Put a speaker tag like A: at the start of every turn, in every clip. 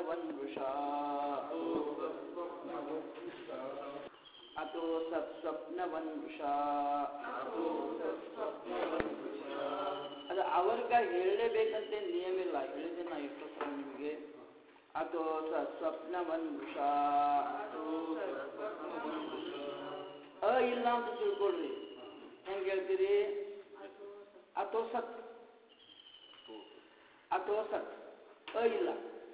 A: ಸತ್ಸ್ವಪ್ನವನ್ಮೃಷಾ ಅಥೋ ಸತ್ಸ್ವಪ್ನವನ್ಮೃಷಾ ಅದು ಅವ್ರಿಗ ಹೇಳಲೇಬೇಕಂತ ನಿಯಮ ಇಲ್ಲ ಹೇಳಿದೆ ನಾ ಎಷ್ಟು ಸಲ ನಿಮಗೆ ಅಥೋ ಸತ್ಸ್ವಪ್ನವನ್ಮೃಷಾ ಅ ಇಲ್ಲ ಅಂತ ತಿಳ್ಕೊಳ್ರಿ ಹೆಂಗೆ ಹೇಳ್ತೀರಿ ಅಥೋ ಸತ್ ಅಥೋ ಸತ್ ಅ ಇಲ್ಲ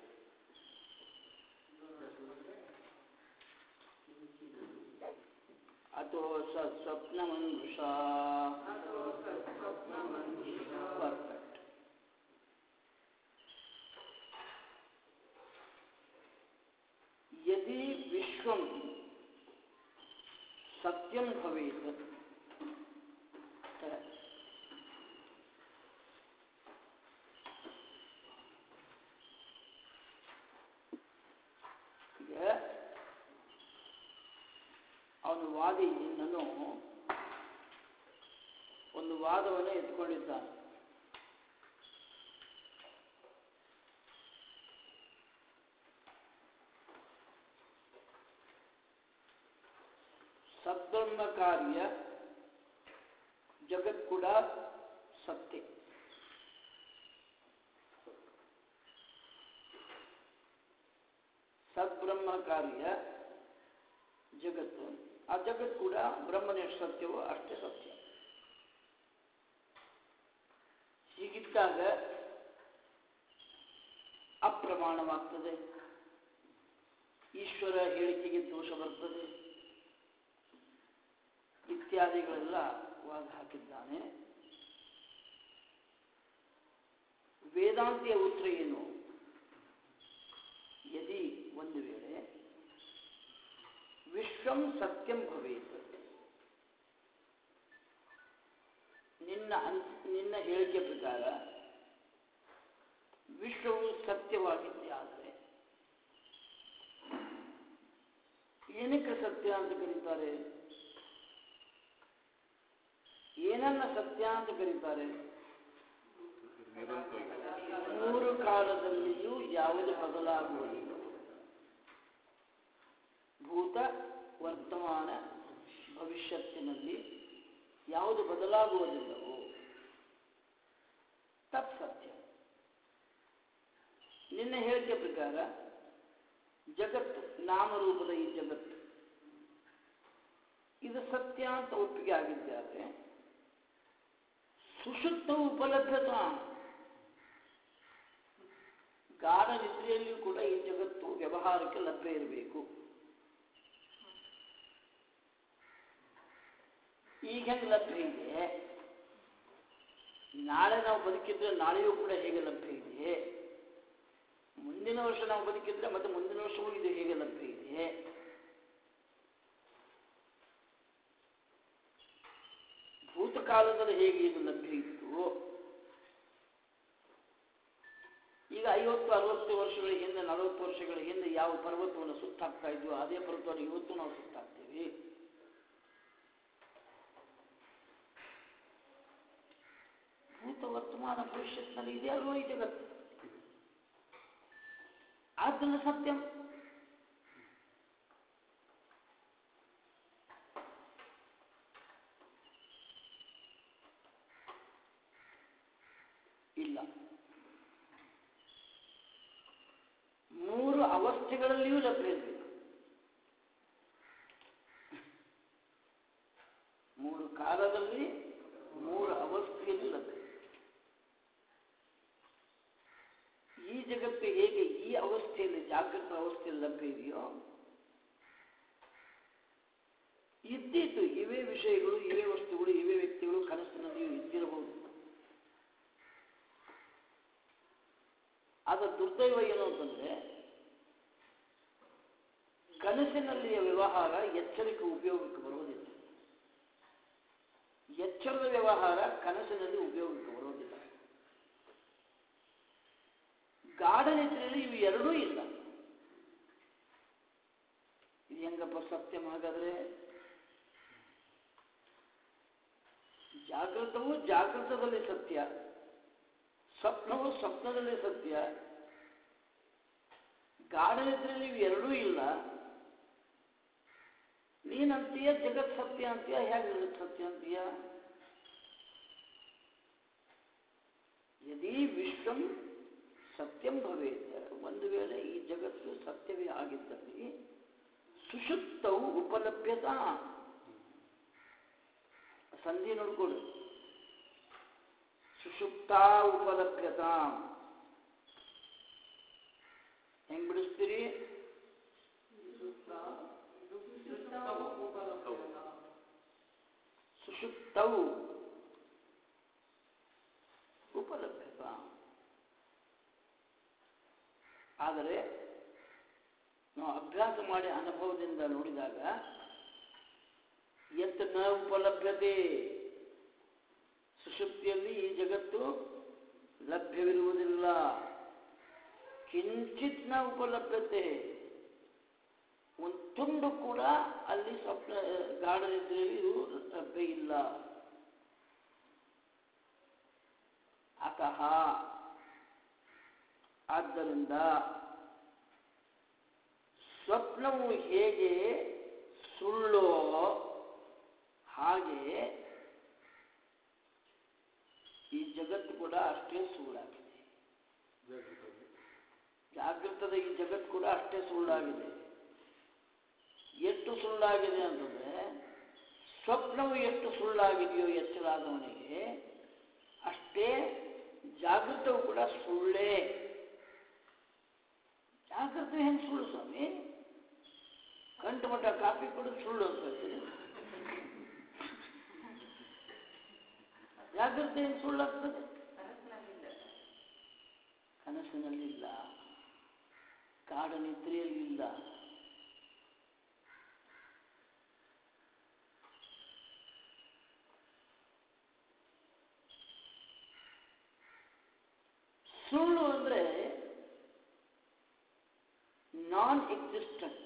A: ಅಥೋ ಸತ್ ಸ್ವಪ್ನಮನ್ಮೃಷಾ ಪರ್ಫೆಕ್ಟ್ यदि विश्वं सत्यं भवेत् त- ಈಗ ಅವನು ವಾದಿ ನಿನ್ನನ್ನು ಒಂದು ವಾದವನ್ನು ಎತ್ಕೊಂಡಿದ್ದಾನೆ ಸದ್ಬ್ರಹ್ಮ ಕಾರ್ಯ ಜಗತ್ ಕೂಡ ಸತ್ಯ ಸದ್ಬ್ರಹ್ಮ ಕಾರ್ಯ ಜಗತ್ತು ಆ ಜಗತ್ ಕೂಡ ಬ್ರಹ್ಮನ ಎಷ್ಟು ಸತ್ಯವೋ ಅಷ್ಟೇ ಸತ್ಯ ಹೀಗಿದ್ದಾಗ ಅಪ್ರಮಾಣವಾಗ್ತದೆ ಈಶ್ವರ ಹೇಳಿಕೆಗೆ ದೋಷ ಬರ್ತದೆ ಇತ್ಯಾದಿಗಳೆಲ್ಲ ವಾದ ಹಾಕಿದ್ದಾನೆ ವೇದಾಂತಿಯ ಉತ್ತರ ಏನು ಯದಿ ಒಂದು ವೇಳೆ ವಿಶ್ವಂ ಸತ್ಯಂ ಭವೇತ್ ನಿನ್ನ ಅನ್ ನಿನ್ನ ಹೇಳಿಕೆ ಪ್ರಕಾರ ವಿಶ್ವವು ಸತ್ಯವಾಗಿದ್ದೇ ಆದರೆ ಏನಕ್ಕೆ ಸತ್ಯ ಅಂತ ಕರೀತಾರೆ ಏನನ್ನ ಸತ್ಯ ಅಂತ ಕರೀತಾರೆ ಮೂರು ಕಾಲದಲ್ಲಿಯೂ ಯಾವುದು ಬದಲಾಗುವುದಿಲ್ಲ ಭೂತ ವರ್ತಮಾನ ಭವಿಷ್ಯತ್ತಿನಲ್ಲಿ ಯಾವುದು ಬದಲಾಗುವುದಿಲ್ಲವೋ ತತ್ ಸತ್ಯ ನಿನ್ನ ಹೇಳಿಕೆ ಪ್ರಕಾರ ಜಗತ್ತು ನಾಮರೂಪದ ಈ ಜಗತ್ತು ಇದು ಸತ್ಯ ಅಂತ ಒಪ್ಪಿಗೆ ಆಗಿದ್ದಾದ್ರೆ ಸುಷುಪ್ತ ಉಪಲಬ್ಧತಾ ಗಾಢ ನಿದ್ರೆಯಲ್ಲಿಯೂ ಕೂಡ ಈ ಜಗತ್ತು ವ್ಯವಹಾರಕ್ಕೆ ಲಭ್ಯ ಇರಬೇಕು ಈಗ ಹೆಂಗೆ ಲಭ್ಯ ಇದೆ ನಾಳೆ ನಾವು ಬದುಕಿದ್ರೆ ನಾಳೆಯೂ ಕೂಡ ಹೇಗೆ ಲಭ್ಯ ಇದೆ ಮುಂದಿನ ವರ್ಷ ನಾವು ಬದುಕಿದ್ರೆ ಮತ್ತೆ ಮುಂದಿನ ವರ್ಷವೂ ಇದು ಹೇಗೆ ಲಭ್ಯ ಇದೆ ಭೂತಕಾಲದಲ್ಲಿ ಹೇಗೆ ಇದು ಲಭ್ಯ ಇತ್ತು ಈಗ ಐವತ್ತು ಅರವತ್ತು ವರ್ಷಗಳ ಹಿಂದೆ ನಲವತ್ತು ವರ್ಷಗಳ ಹಿಂದೆ ಯಾವ ಪರ್ವತವನ್ನು ಸುತ್ತಾಕ್ತಾ ಇದ್ವೋ ಅದೇ ಪರ್ವತವನ್ನು ಇವತ್ತು ನಾವು ಸುತ್ತಾಕ್ತೀವಿ ಭೂತ ವರ್ತಮಾನ ಭವಿಷ್ಯತ್ನಲ್ಲಿ ಇದೆ ಅಲ್ವೋ ಈ ಜಗತ್ತು ಆದ್ದರಿಂದ ಸತ್ಯಂ ಇಲ್ಲ ಮೂರು ಅವಸ್ಥೆಗಳಲ್ಲಿಯೂ ಲಭ್ಯ ಇರಬೇಕು ಮೂರು ಕಾಲದಲ್ಲಿ ಮೂರು ಅವಸ್ಥೆಯಲ್ಲಿ ಲಭ್ಯ ಈ ಜಗತ್ತು ಹೇಗೆ ಈ ಅವಸ್ಥೆಯಲ್ಲಿ ಜಾಗೃತ ಅವಸ್ಥೆಯಲ್ಲಿ ಲಭ್ಯ ಇದೆಯೋ ಇದ್ದಿತ್ತು ಇವೇ ವಿಷಯಗಳು ಇವೇ ವಸ್ತುಗಳು ಇವೇ ವ್ಯಕ್ತಿಗಳು ಕನಸಿನಲ್ಲಿಯೂ ಇದ್ದಿರಬಹುದು ಆದ ದುರ್ದೈವ ಏನು ಅಂತಂದ್ರೆ ಕನಸಿನಲ್ಲಿಯ ವ್ಯವಹಾರ ಎಚ್ಚರಿಕೆ ಉಪಯೋಗಕ್ಕೆ ಬರುವುದಿಲ್ಲ ಎಚ್ಚರದ ವ್ಯವಹಾರ ಕನಸಿನಲ್ಲಿ ಉಪಯೋಗಕ್ಕೆ ಬರುವುದಿಲ್ಲ ಗಾಢ ನಿದ್ರೆಯಲ್ಲಿ ಇವು ಎರಡೂ ಇಲ್ಲ ಇದು ಹೆಂಗಪ್ಪ ಸತ್ಯಂ ಹಾಗಾದ್ರೆ ಜಾಗೃತವು ಜಾಗೃತದಲ್ಲಿ ಸತ್ಯ ಸ್ವಪ್ನವು ಸ್ವಪ್ನದಲ್ಲಿ ಸತ್ಯ ಗಾಢ ನಿದ್ರೆಯಲ್ಲಿ ಇವು ಎರಡೂ ಇಲ್ಲ ನೀನಂತೀಯ ಜಗತ್ ಸತ್ಯ ಅಂತೀಯ ಹೇಗೆ ಜಗತ್ ಸತ್ಯ ಅಂತೀಯ ಯದಿ ವಿಶ್ವಂ ಸತ್ಯಂ ಭವೇತ್ ಒಂದು ವೇಳೆ ಈ ಜಗತ್ತು ಸತ್ಯವೇ ಆಗಿದ್ದಲ್ಲಿ ಸುಷುಪ್ತವು ಉಪಲಭ್ಯತಾ ಸಂಧಿ ನೋಡ್ಕೊಳ್ಳಿ ಸುಷುಪ್ತಾ ಉಪಲಭ್ಯತಾ ಹೆಂಗ್ ಬಿಡಿಸ್ತೀರಿ ಸುಷುಪ್ತವು ಉಪಲಭ್ಯತ ಆದರೆ ನಾವು ಅಭ್ಯಾಸ ಮಾಡಿ ಅನುಭವದಿಂದ ನೋಡಿದಾಗ ಎತ್ತ ನ ಉಪಲಭ್ಯತೆ ಸುಷುಪ್ತಿಯಲ್ಲಿ ಈ ಜಗತ್ತು ಲಭ್ಯವಿರುವುದಿಲ್ಲ ಕಿಂಚಿತ್ ನ ಉಪಲಭ್ಯತೆ ಒಂದು ತುಂಡು ಕೂಡ ಅಲ್ಲಿ ಸ್ವಪ್ನ ಗಾಢ ನಿದ್ರೆಯಲ್ಲಿ ಇದು ಲಭ್ಯ ಇಲ್ಲ ಅತಃ ಆದ್ದರಿಂದ ಸ್ವಪ್ನವು ಹೇಗೆ ಸುಳ್ಳೋ ಹಾಗೆ ಈ ಜಗತ್ತು ಕೂಡ ಅಷ್ಟೇ ಸುಳ್ಳಾಗಿದೆ ಜಾಗೃತದ ಈ ಜಗತ್ತು ಕೂಡ ಅಷ್ಟೇ ಸುಳ್ಳಾಗಿದೆ ಎಷ್ಟು ಸುಳ್ಳಾಗಿದೆ ಅಂತಂದ್ರೆ ಸ್ವಪ್ನವು ಎಷ್ಟು ಸುಳ್ಳಾಗಿದೆಯೋ ಎಚ್ಚರಾದವನಿಗೆ ಅಷ್ಟೇ ಜಾಗೃತವು ಕೂಡ ಸುಳ್ಳೇ ಜಾಗೃತ ಹೆಂಗೆ ಸುಳ್ಳು ಸ್ವಾಮಿ ಕಂಟು ಮಟ್ಟ ಕಾಫಿ ಕುಡಿದು ಸುಳ್ಳು ಅಂತ ಹೇಳ್ತೀರಿ ಜಾಗೃತ ಹೆಂಗೆ ಸುಳ್ಳಾಗ್ತದೆ ಕನಸಿನಲ್ಲಿಲ್ಲ ಕಾಡ ನಿದ್ರೆಯಲ್ಲಿಲ್ಲ ಸುಳ್ಳು ಅಂದ್ರೆ ನಾನ್ ಎಕ್ಸಿಸ್ಟೆಂಟ್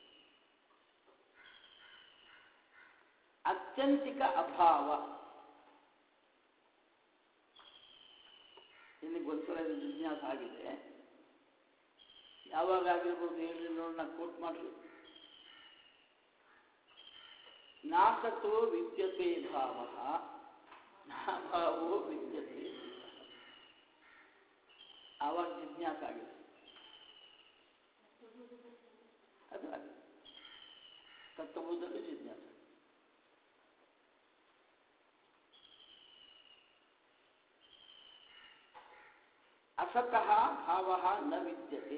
A: ಅತ್ಯಂತಿಕ ಅಭಾವ ನಿನಗೆ ಒಂದ್ಸಲ ಇದು ಜಿಜ್ಞಾಸ ಆಗಿದೆ ಯಾವಾಗ ಆಗಿರ್ಬೋದು ಹೇಳ್ರಿ ನೋಡಿ ನಾ ಕೋಟ್ ಮಾಡ್ರಿ ನಾಸತೋ ವಿದ್ಯತೆ ಭಾವ ನಾಭಾವೋ ವಿದ್ಯತೆ ಆವಾಗ ಜಿಜ್ಞಾಸ ಆಗಿದೆ ಅದು ಆಗಿದೆ ತತ್ವಬೋಧದಲ್ಲಿ ಜಿಜ್ಞಾಸ ಅಸತಃ ಭಾವ ನ ವಿದ್ಯತೆ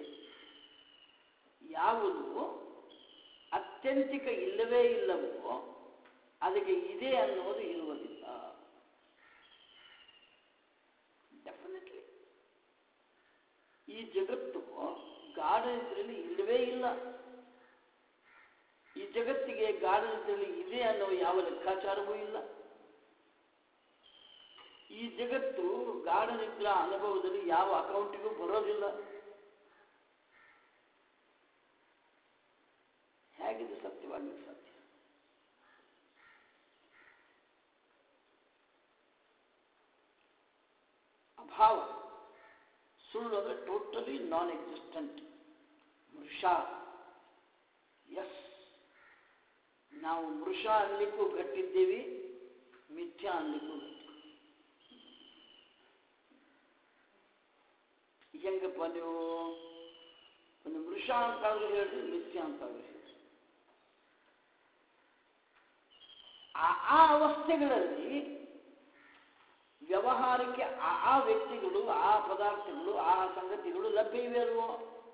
A: ಯಾವುದು ಅತ್ಯಂತಿಕ ಇಲ್ಲವೇ ಇಲ್ಲವೋ ಅದಕ್ಕೆ ಇದೆ ಅನ್ನೋದು ಇರುವುದಿಲ್ಲ ಡೆಫಿನೆಟ್ಲಿ ಈ ಜಗತ್ತು ಗಾಢ ನಿದ್ರೆಯಲ್ಲಿ ಇಲ್ಲವೇ ಇಲ್ಲ ಈ ಜಗತ್ತಿಗೆ ಗಾಢ ನಿದ್ರೆಯಲ್ಲಿ ಇದೆ ಅನ್ನೋ ಯಾವ ಲೆಕ್ಕಾಚಾರವೂ ಇಲ್ಲ ಈ ಜಗತ್ತು ಗಾಢ ನಿದ್ರಾ ಅನುಭವದಲ್ಲಿ ಯಾವ ಅಕೌಂಟಿಗೂ ಬರೋದಿಲ್ಲ ಹೇಗಿದೆ ಸತ್ಯವಾಗಿ ಸಾಧ್ಯ ಅಭಾವ ಸುಳ್ಳು ಅಂದರೆ ಟೋಟಲಿ ನಾನ್ ಎಕ್ಸಿಸ್ಟೆಂಟ್ ಮೃಷ ಎಸ್ ನಾವು ಮೃಷ ಅನ್ಲಿಕ್ಕೂ ಗಟ್ಟಿದ್ದೇವೆ ಮಿಥ್ಯಾ ಅನ್ಲಿಕ್ಕೂ ಗಟ್ಟಿ ಹೆಂಗಪ್ಪ ನೀವು ಒಂದು ಮೃಷ ಅಂತಾದ್ರೂ ಹೇಳ್ರಿ ಮಿಥ್ಯ ಅಂತಾದ್ರೂ ಹೇಳ್ರಿ ಆ ಆ ಅವಸ್ಥೆಗಳಲ್ಲಿ ವ್ಯವಹಾರಕ್ಕೆ ಆ ಆ ವ್ಯಕ್ತಿಗಳು ಆ ಪದಾರ್ಥಗಳು ಆ ಸಂಗತಿಗಳು ಲಭ್ಯ ಇವೆ ಅಲ್ವೋ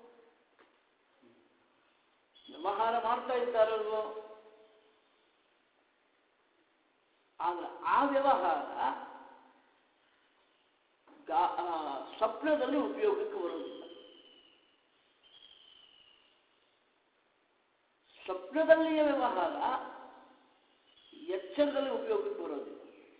A: ವ್ಯವಹಾರ ಮಾಡ್ತಾ ಇದ್ದಾರಲ್ವೋ ಆದ್ರೆ ಆ ವ್ಯವಹಾರ ಗಾ- ಆ, ಸ್ವಪ್ನದಲ್ಲಿ ಉಪಯೋಗಕ್ಕೆ ಬರುವುದಿಲ್ಲ ಸ್ವಪ್ನದಲ್ಲಿಯ ವ್ಯವಹಾರ ಎಚ್ಚರದಲ್ಲಿ ಉಪಯೋಗಕ್ಕೆ ಬರೋದಿಲ್ಲ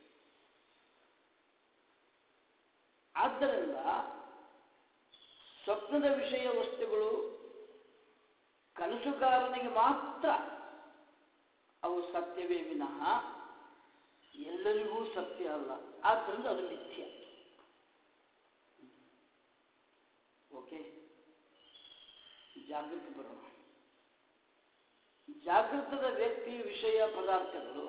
A: ಆದ್ದರಿಂದ ಸ್ವಪ್ನದ ವಿಷಯ ವಸ್ತುಗಳು ಕನಸುಗಾರನಿಗೆ ಮಾತ್ರ ಅವು ಸತ್ಯವೇ ವಿನಃ ಎಲ್ಲರಿಗೂ ಸತ್ಯ ಅಲ್ಲ ಆದ್ದರಿಂದ ಅದು ಮಿಥ್ಯ ಜಾಗೃತಿ ಬರೋಣ ಜಾಗೃತದ ವ್ಯಕ್ತಿ ವಿಷಯ ಪದಾರ್ಥಗಳು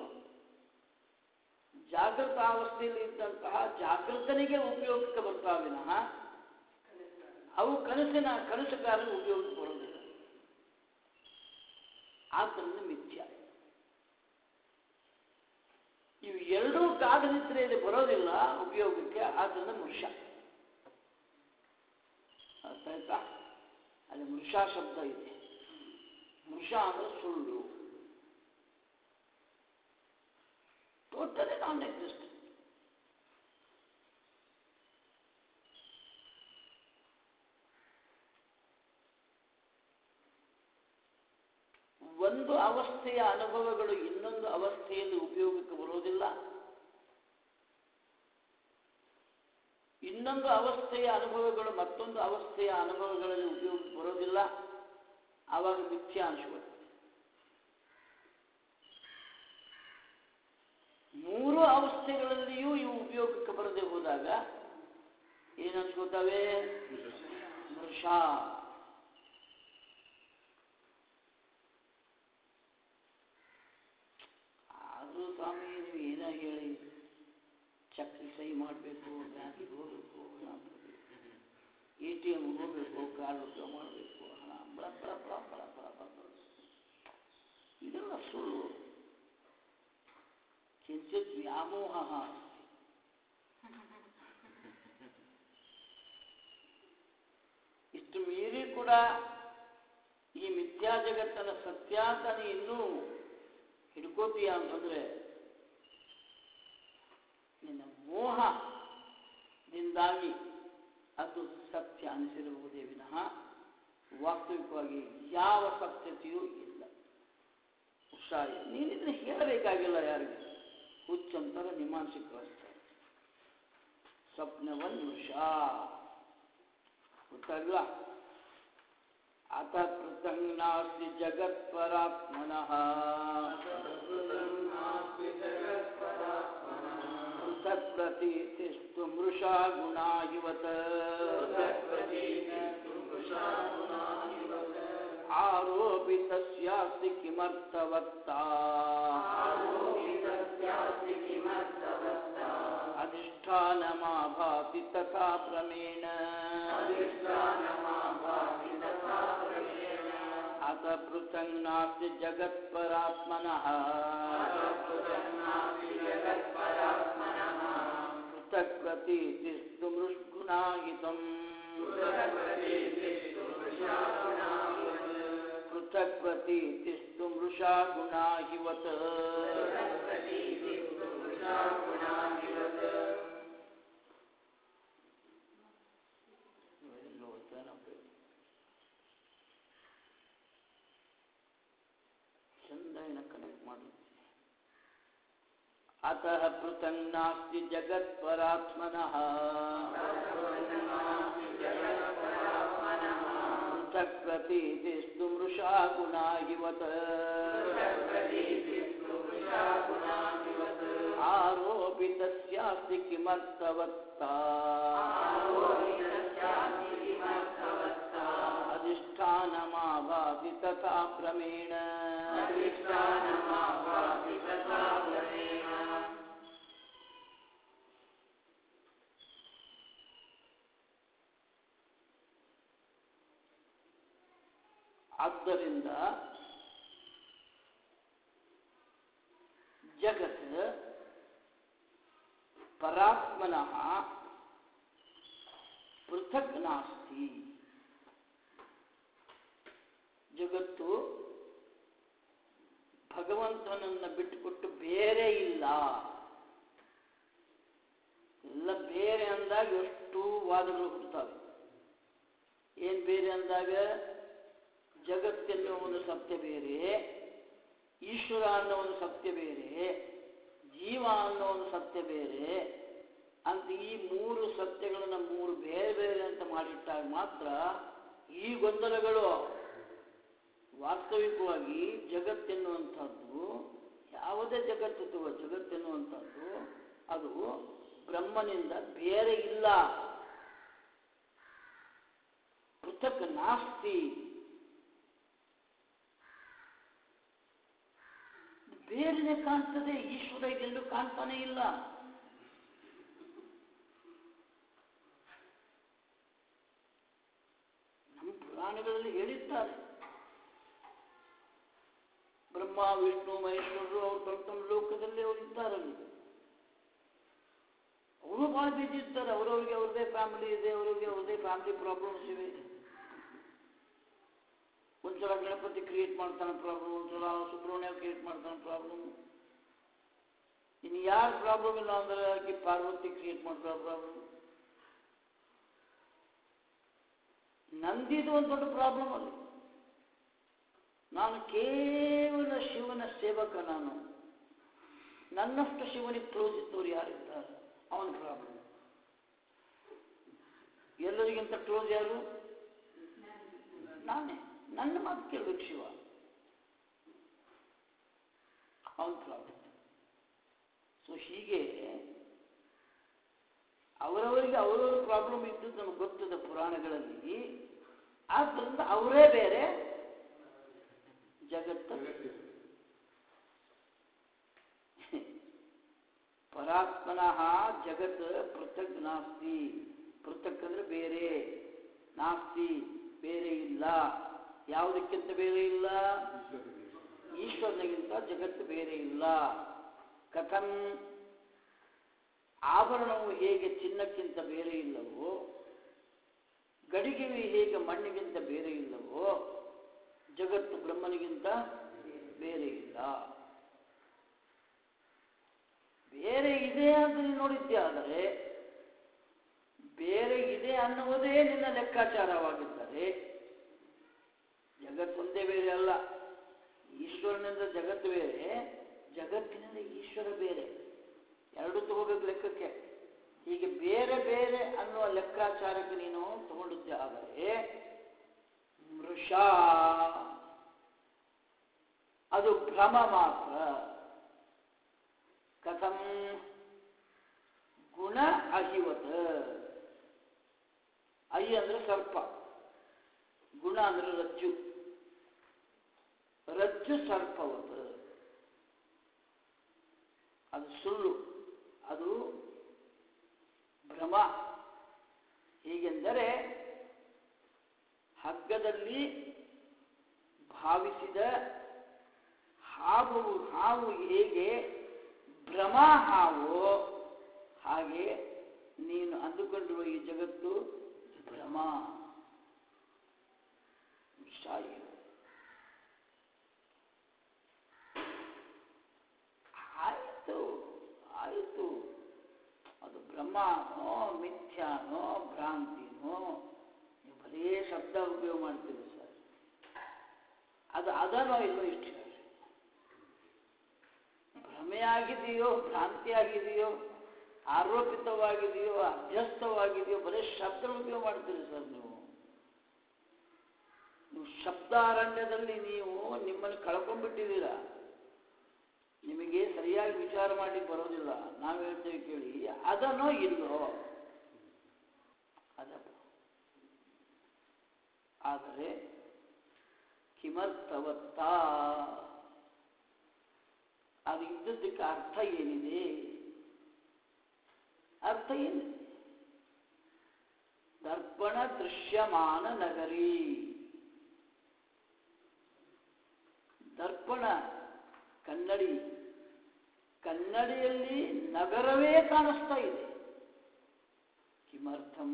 A: ಜಾಗೃತ ಅವಸ್ಥೆಯಲ್ಲಿ ಇದ್ದಂತಹ ಜಾಗೃತನಿಗೆ ಉಪಯೋಗಕ್ಕೆ ಬರ್ತಾವೆ ವಿನಃ ಅವು ಕನಸಿನ ಕನಸುಗಾರನ ಉಪಯೋಗಕ್ಕೆ ಬರೋದಿಲ್ಲ ಆದ್ದರಿಂದ ಮಿಥ್ಯ ಇವು ಎರಡೂ ಗಾಢ ನಿದ್ರೆಯಲ್ಲಿ ಬರೋದಿಲ್ಲ ಉಪಯೋಗಕ್ಕೆ ಆದ್ದರಿಂದ ಮೃಷ ಅರ್ಥ ಆಯ್ತಾ ಅಲ್ಲಿ ಮೃಷ ಶಬ್ದ ಇದೆ ಮೃಷ ಅಂದ್ರೆ ಸುಳ್ಳು ಟೋಟಲಿ ನಾನ್ ಎಕ್ಸಿಸ್ಟೆಂಟ್ ಒಂದು ಅವಸ್ಥೆಯ ಅನುಭವಗಳು ಇನ್ನೊಂದು ಅವಸ್ಥೆಯಲ್ಲಿ ಉಪಯೋಗಕ್ಕೆ ಬರೋದಿಲ್ಲ ಇನ್ನೊಂದು ಅವಸ್ಥೆಯ ಅನುಭವಗಳು ಮತ್ತೊಂದು ಅವಸ್ಥೆಯ ಅನುಭವಗಳಲ್ಲಿ ಉಪಯೋಗಕ್ಕೆ ಬರೋದಿಲ್ಲ ಆವಾಗ ಮಿಥ್ಯ ಅನಿಸ್ಕೊಳ್ತದೆ ಮೂರು ಅವಸ್ಥೆಗಳಲ್ಲಿಯೂ ಇವು ಉಪಯೋಗಕ್ಕೆ ಬರದೆ ಹೋದಾಗ ಏನು ಅನ್ಸ್ಕೊತಾವೆ ಮೃಷ ಆದರೂ ಸ್ವಾಮಿ ನೀವು ಏನೋ ಹೇಳಿ ಚಕ್ರಿ ಸಹಿ ಮಾಡಬೇಕು ಬ್ಯಾಂಕಿಗೆ ಹೋಗಬೇಕು ಹಣ ಎ ಟಿ ಎಮ್ ಹೋಗಬೇಕು ಕಾರ್ಡ್ ಉಪಯೋಗ ಮಾಡಬೇಕು ಹಣ ಬಳ ಬಳ ಬಳ ಬಳ ಬಳ ಬಳ ಬಳ. ಇದೆಲ್ಲ ಸುಳ್ಳು ಕಿಂಚಿತ್ ವ್ಯಾಮೋಹ ಅಸ್ತಿ ಇಷ್ಟು ಮೀರಿ ಕೂಡ ಈ ಮಿಥ್ಯಾ ಜಗತ್ತನ ಸತ್ಯ ಅಂತ ನೀ ಇನ್ನೂ ಹಿಡ್ಕೋತೀಯ ಅಂತಂದ್ರೆ ನಿನ್ನ ಮೋಹದಿಂದಾಗಿ ಅದು ಸತ್ಯ ಅನಿಸಿರುವುದೇ ವಿನಃ ವಾಸ್ತವಿಕವಾಗಿ ಯಾವ ಸತ್ಯತೆಯೂ ಇಲ್ಲ ಉತ್ಸಾಹ ನೀನಿದ್ರೆ ಹೇಳಬೇಕಾಗಿಲ್ಲ ಯಾರಿಗೂ ಹುಚ್ಚಂತರ ನಿಮಾಂಸಿ ಕಳಿಸ್ತಾರೆ ಸ್ವಪ್ನವನ್ ವೃಷ ಗೊತ್ತಾಗ್ಲ ಅಥ ಪೃಥಂಗ್ ನಾಸ್ತಿ ಜಗತ್ಪರಾತ್ಮನಃ ಪೃಥಕ್ ಪ್ರತೀತಿಸ್ತು ಮೃಷಾ ಗುಣಾ ಇವತ್ ಆರೋಪಿತಸ್ಯಾಸ್ತಿ ಕಿಮರ್ಥವತ್ತಾ अधिष्ठानमाभाति तथा प्रमेण अत पृथङ् नास्ति जगत्परात्मनः पृथक् प्रतीतिस्तु मृष्गुणाहितम् पृथक् प्रतीतिस्तु मृषा गुणाहिवत् ಇವೆಲ್ಲ ಓದ್ತಾನಪ್ಪ. ಚಂದ ಏನ ಕನೆಕ್ಟ್ ಮಾಡಿ ಅತಃ ಪೃಥಂಗ್ ನಾಸ್ತಿ ಜಗತ್ಪರಾತ್ಮನಃ ಪೃಥಕ್ ಪ್ರತೀತಿಸ್ತು ಮೃಷಾ ಗುಣಾ ಇವತ್ ಆರೋಪಿತಸ್ಯಾಸ್ತಿ ಕಿಮರ್ಥವತ್ತಾ अधिष्ठानमाभाति तथा क्रमेण ಆದ್ದರಿಂದ ಜಗತ್ ಪರಾತ್ಮನಃ ಪೃಥಕ್ ನಾಸ್ತಿ ಜಗತ್ತು ಭಗವಂತನನ್ನ ಬಿಟ್ಟುಕೊಟ್ಟು ಬೇರೆ ಇಲ್ಲ ಎಲ್ಲ ಬೇರೆ ಅಂದಾಗ ಎಷ್ಟು ವಾದಗಳು ಹುಟ್ಟುತ್ತವೆ ಏನ್ ಬೇರೆ ಅಂದಾಗ ಜಗತ್ತೆನ್ನುವ ಒಂದು ಸತ್ಯ ಬೇರೆ ಈಶ್ವರ ಅನ್ನೋ ಒಂದು ಸತ್ಯ ಬೇರೆ ಜೀವ ಅನ್ನೋ ಒಂದು ಸತ್ಯ ಬೇರೆ ಅಂತ ಈ ಮೂರು ಸತ್ಯಗಳನ್ನ ಮೂರು ಬೇರೆ ಬೇರೆ ಅಂತ ಮಾಡಿಟ್ಟಾಗ ಮಾತ್ರ ಈ ಗೊಂದಲಗಳು ವಾಸ್ತವಿಕವಾಗಿ ಜಗತ್ತೆನ್ನುವಂಥದ್ದು ಯಾವುದೇ ಜಗತ್ತು ತಗೋ ಜಗತ್ತೆನ್ನುವಂಥದ್ದು ಅದು ಬ್ರಹ್ಮನಿಂದ ಬೇರೆ ಇಲ್ಲ ಪೃಥಕ್ ನಾಸ್ತಿ ಬೇರೆನೆ ಕಾಣ್ತದೆ ಈಶ್ವರ ಇದೆಲ್ಲೂ ಕಾಣ್ತಾನೆ ಇಲ್ಲ ನಮ್ಮ ಪುರಾಣಗಳಲ್ಲಿ ಹೇಳಿದ್ದಾರೆ ಬ್ರಹ್ಮ ವಿಷ್ಣು ಮಹೇಶ್ವರರು ಅವ್ರು ತಮ್ಮ ಲೋಕದಲ್ಲಿ ಅವರು ಇದ್ದಾರಲ್ಲಿ ಅವರು ಭಾಳ ಬಿಜಿ ಇರ್ತಾರೆ ಅವರವ್ರಿಗೆ ಅವ್ರದೇ ಫ್ಯಾಮಿಲಿ ಇದೆ ಅವರಿಗೆ ಅವ್ರದೇ ಫ್ಯಾಮಿಲಿ ಪ್ರಾಬ್ಲಮ್ಸ್ ಇವೆ ಒಂದ್ಸಲ ಗಣಪತಿ ಕ್ರಿಯೇಟ್ ಮಾಡ್ತಾನೆ ಪ್ರಾಬ್ಲಮ್ ಒಂದ್ಸಲ ಸುಬ್ರಹ್ಮಣ್ಯ ಕ್ರಿಯೇಟ್ ಮಾಡ್ತಾನೆ ಪ್ರಾಬ್ಲಮ್ ಇನ್ನು ಯಾರು ಪ್ರಾಬ್ಲಮ್ ಇಲ್ಲ ಅಂದ್ರೆ ಆಕೆ ಪಾರ್ವತಿ ಕ್ರಿಯೇಟ್ ಮಾಡ್ತಾಳೆ ಪ್ರಾಬ್ಲಮ್ ನಂದಿದು ಒಂದು ದೊಡ್ಡ ಪ್ರಾಬ್ಲಮ್ ಅಲ್ಲಿ ನಾನು ಕೇವಲ ಶಿವನ ಸೇವಕ ನಾನು ನನ್ನಷ್ಟು ಶಿವನಿಗೆ ಕ್ಲೋಸ್ ಇದ್ದವ್ರು ಯಾರಿದ್ದಾರೆ ಅವನ ಪ್ರಾಬ್ಲಮ್ ಎಲ್ಲರಿಗಿಂತ ಕ್ಲೋಸ್ ಯಾರು ನಾನೇ ನನ್ನ ಮಾತು ಕೇಳ್ಬೇಕು ಶಿವ ಅವನ ಪ್ರಾಬ್ಲಮ್ ಸೊ ಹೀಗೆ ಅವರವರಿಗೆ ಅವರವರ ಪ್ರಾಬ್ಲಮ್ ಇದ್ದದ್ದು ನಮಗೆ ಗೊತ್ತದ ಪುರಾಣಗಳಲ್ಲಿ ಆದ್ದರಿಂದ ಅವರೇ ಬೇರೆ ಜಗತ್ತು ಪರಾತ್ಮನಃ ಜಗತ್ ಪೃಥಕ್ ನಾಸ್ತಿ ಪೃಥಕ್ ಅಂದ್ರೆ ಬೇರೆ ನಾಸ್ತಿ ಬೇರೆ ಇಲ್ಲ ಯಾವುದಕ್ಕಿಂತ ಬೇರೆ ಇಲ್ಲ ಈಶ್ವರನಿಗಿಂತ ಜಗತ್ತು ಬೇರೆ ಇಲ್ಲ ಕಥಂ ಆಭರಣವು ಹೇಗೆ ಚಿನ್ನಕ್ಕಿಂತ ಬೇರೆ ಇಲ್ಲವೋ ಗಡಿಗೆಯು ಹೇಗೆ ಮಣ್ಣಿಗಿಂತ ಬೇರೆ ಇಲ್ಲವೋ ಜಗತ್ತು ಬ್ರಹ್ಮನಿಗಿಂತ ಬೇರೆ ಇಲ್ಲ ಬೇರೆ ಇದೆ ಅಂತ ನೀನು ನೋಡಿದ್ದೆ ಆದರೆ ಬೇರೆ ಇದೆ ಅನ್ನುವುದೇ ನಿನ್ನ ಲೆಕ್ಕಾಚಾರವಾಗಿದ್ದರೆ ಜಗತ್ತೊಂದೇ ಬೇರೆ ಅಲ್ಲ ಈಶ್ವರನಿಂದ ಜಗತ್ತು ಬೇರೆ ಜಗತ್ತಿನಿಂದ ಈಶ್ವರ ಬೇರೆ ಎರಡು ತಗೋಬೇಕು ಲೆಕ್ಕಕ್ಕೆ ಹೀಗೆ ಬೇರೆ ಬೇರೆ ಅನ್ನುವ ಲೆಕ್ಕಾಚಾರಕ್ಕೆ ನೀನು ತಗೊಂಡಿದ್ದೆ ಆದರೆ ಮೃಷ ಅದು ಭ್ರಮ ಮಾತ್ರ ಕಥಂ ಗುಣ ಅಹಿವತ್ ಐ ಅಂದ್ರೆ ಸರ್ಪ ಗುಣ ಅಂದ್ರೆ ರಜ್ಜು ರಜ್ಜು ಸರ್ಪವತ್ ಅದು ಸುಳ್ಳು ಅದು ಭ್ರಮ ಹೀಗೆಂದರೆ ಹಗ್ಗದಲ್ಲಿ ಭಾವಿಸಿದ ಹಾವು ಹಾವು ಹೇಗೆ ಭ್ರಮ ಹಾವು ಹಾಗೆ ನೀನು ಅಂದುಕೊಂಡಿರುವ ಈ ಜಗತ್ತು ಭ್ರಮ ಸಾಯಿ ಆಯಿತು ಆಯಿತು ಅದು ಬ್ರಹ್ಮನೋ ಮಿಥ್ಯಾನೋ ಭ್ರಾಂತಿನೋ ನೀವು ಬರೀ ಶಬ್ದ ಉಪಯೋಗ ಮಾಡ್ತೀರಿ ಸರ್ ಅದು ಅದನೋ ಇಲ್ಲೋ ಇಷ್ಟು ಹೇಳ್ರಿ ಭ್ರಮೆಯಾಗಿದೆಯೋ ಭ್ರಾಂತಿಯಾಗಿದೆಯೋ ಆರೋಪಿತವಾಗಿದೆಯೋ ಅಧ್ಯಸ್ಥವಾಗಿದೆಯೋ ಬರೀ ಶಬ್ದ ಉಪಯೋಗ ಮಾಡ್ತೀರಿ ಸರ್ ನೀವು ನೀವು ಶಬ್ದಾರಣ್ಯದಲ್ಲಿ ನೀವು ನಿಮ್ಮನ್ನು ಕಳ್ಕೊಂಡ್ಬಿಟ್ಟಿದ್ದೀರಾ ನಿಮಗೆ ಸರಿಯಾಗಿ ವಿಚಾರ ಮಾಡಿ ಬರೋದಿಲ್ಲ ನಾವು ಹೇಳ್ತೇವೆ ಕೇಳಿ ಅದನೋ ಇಲ್ಲೋ ಅದನ್ನು ಆದರೆ ಕಿಮರ್ಥವತ್ತ ಅದು ಇದ್ದದ್ದಕ್ಕೆ ಅರ್ಥ ಏನಿದೆ ಅರ್ಥ ಏನಿದೆ ದರ್ಪಣ ದೃಶ್ಯಮಾನ ನಗರಿ ದರ್ಪಣ ಕನ್ನಡಿ ಕನ್ನಡಿಯಲ್ಲಿ ನಗರವೇ ಕಾಣಿಸ್ತಾ ಇದೆ ಕಿಮರ್ಥಂ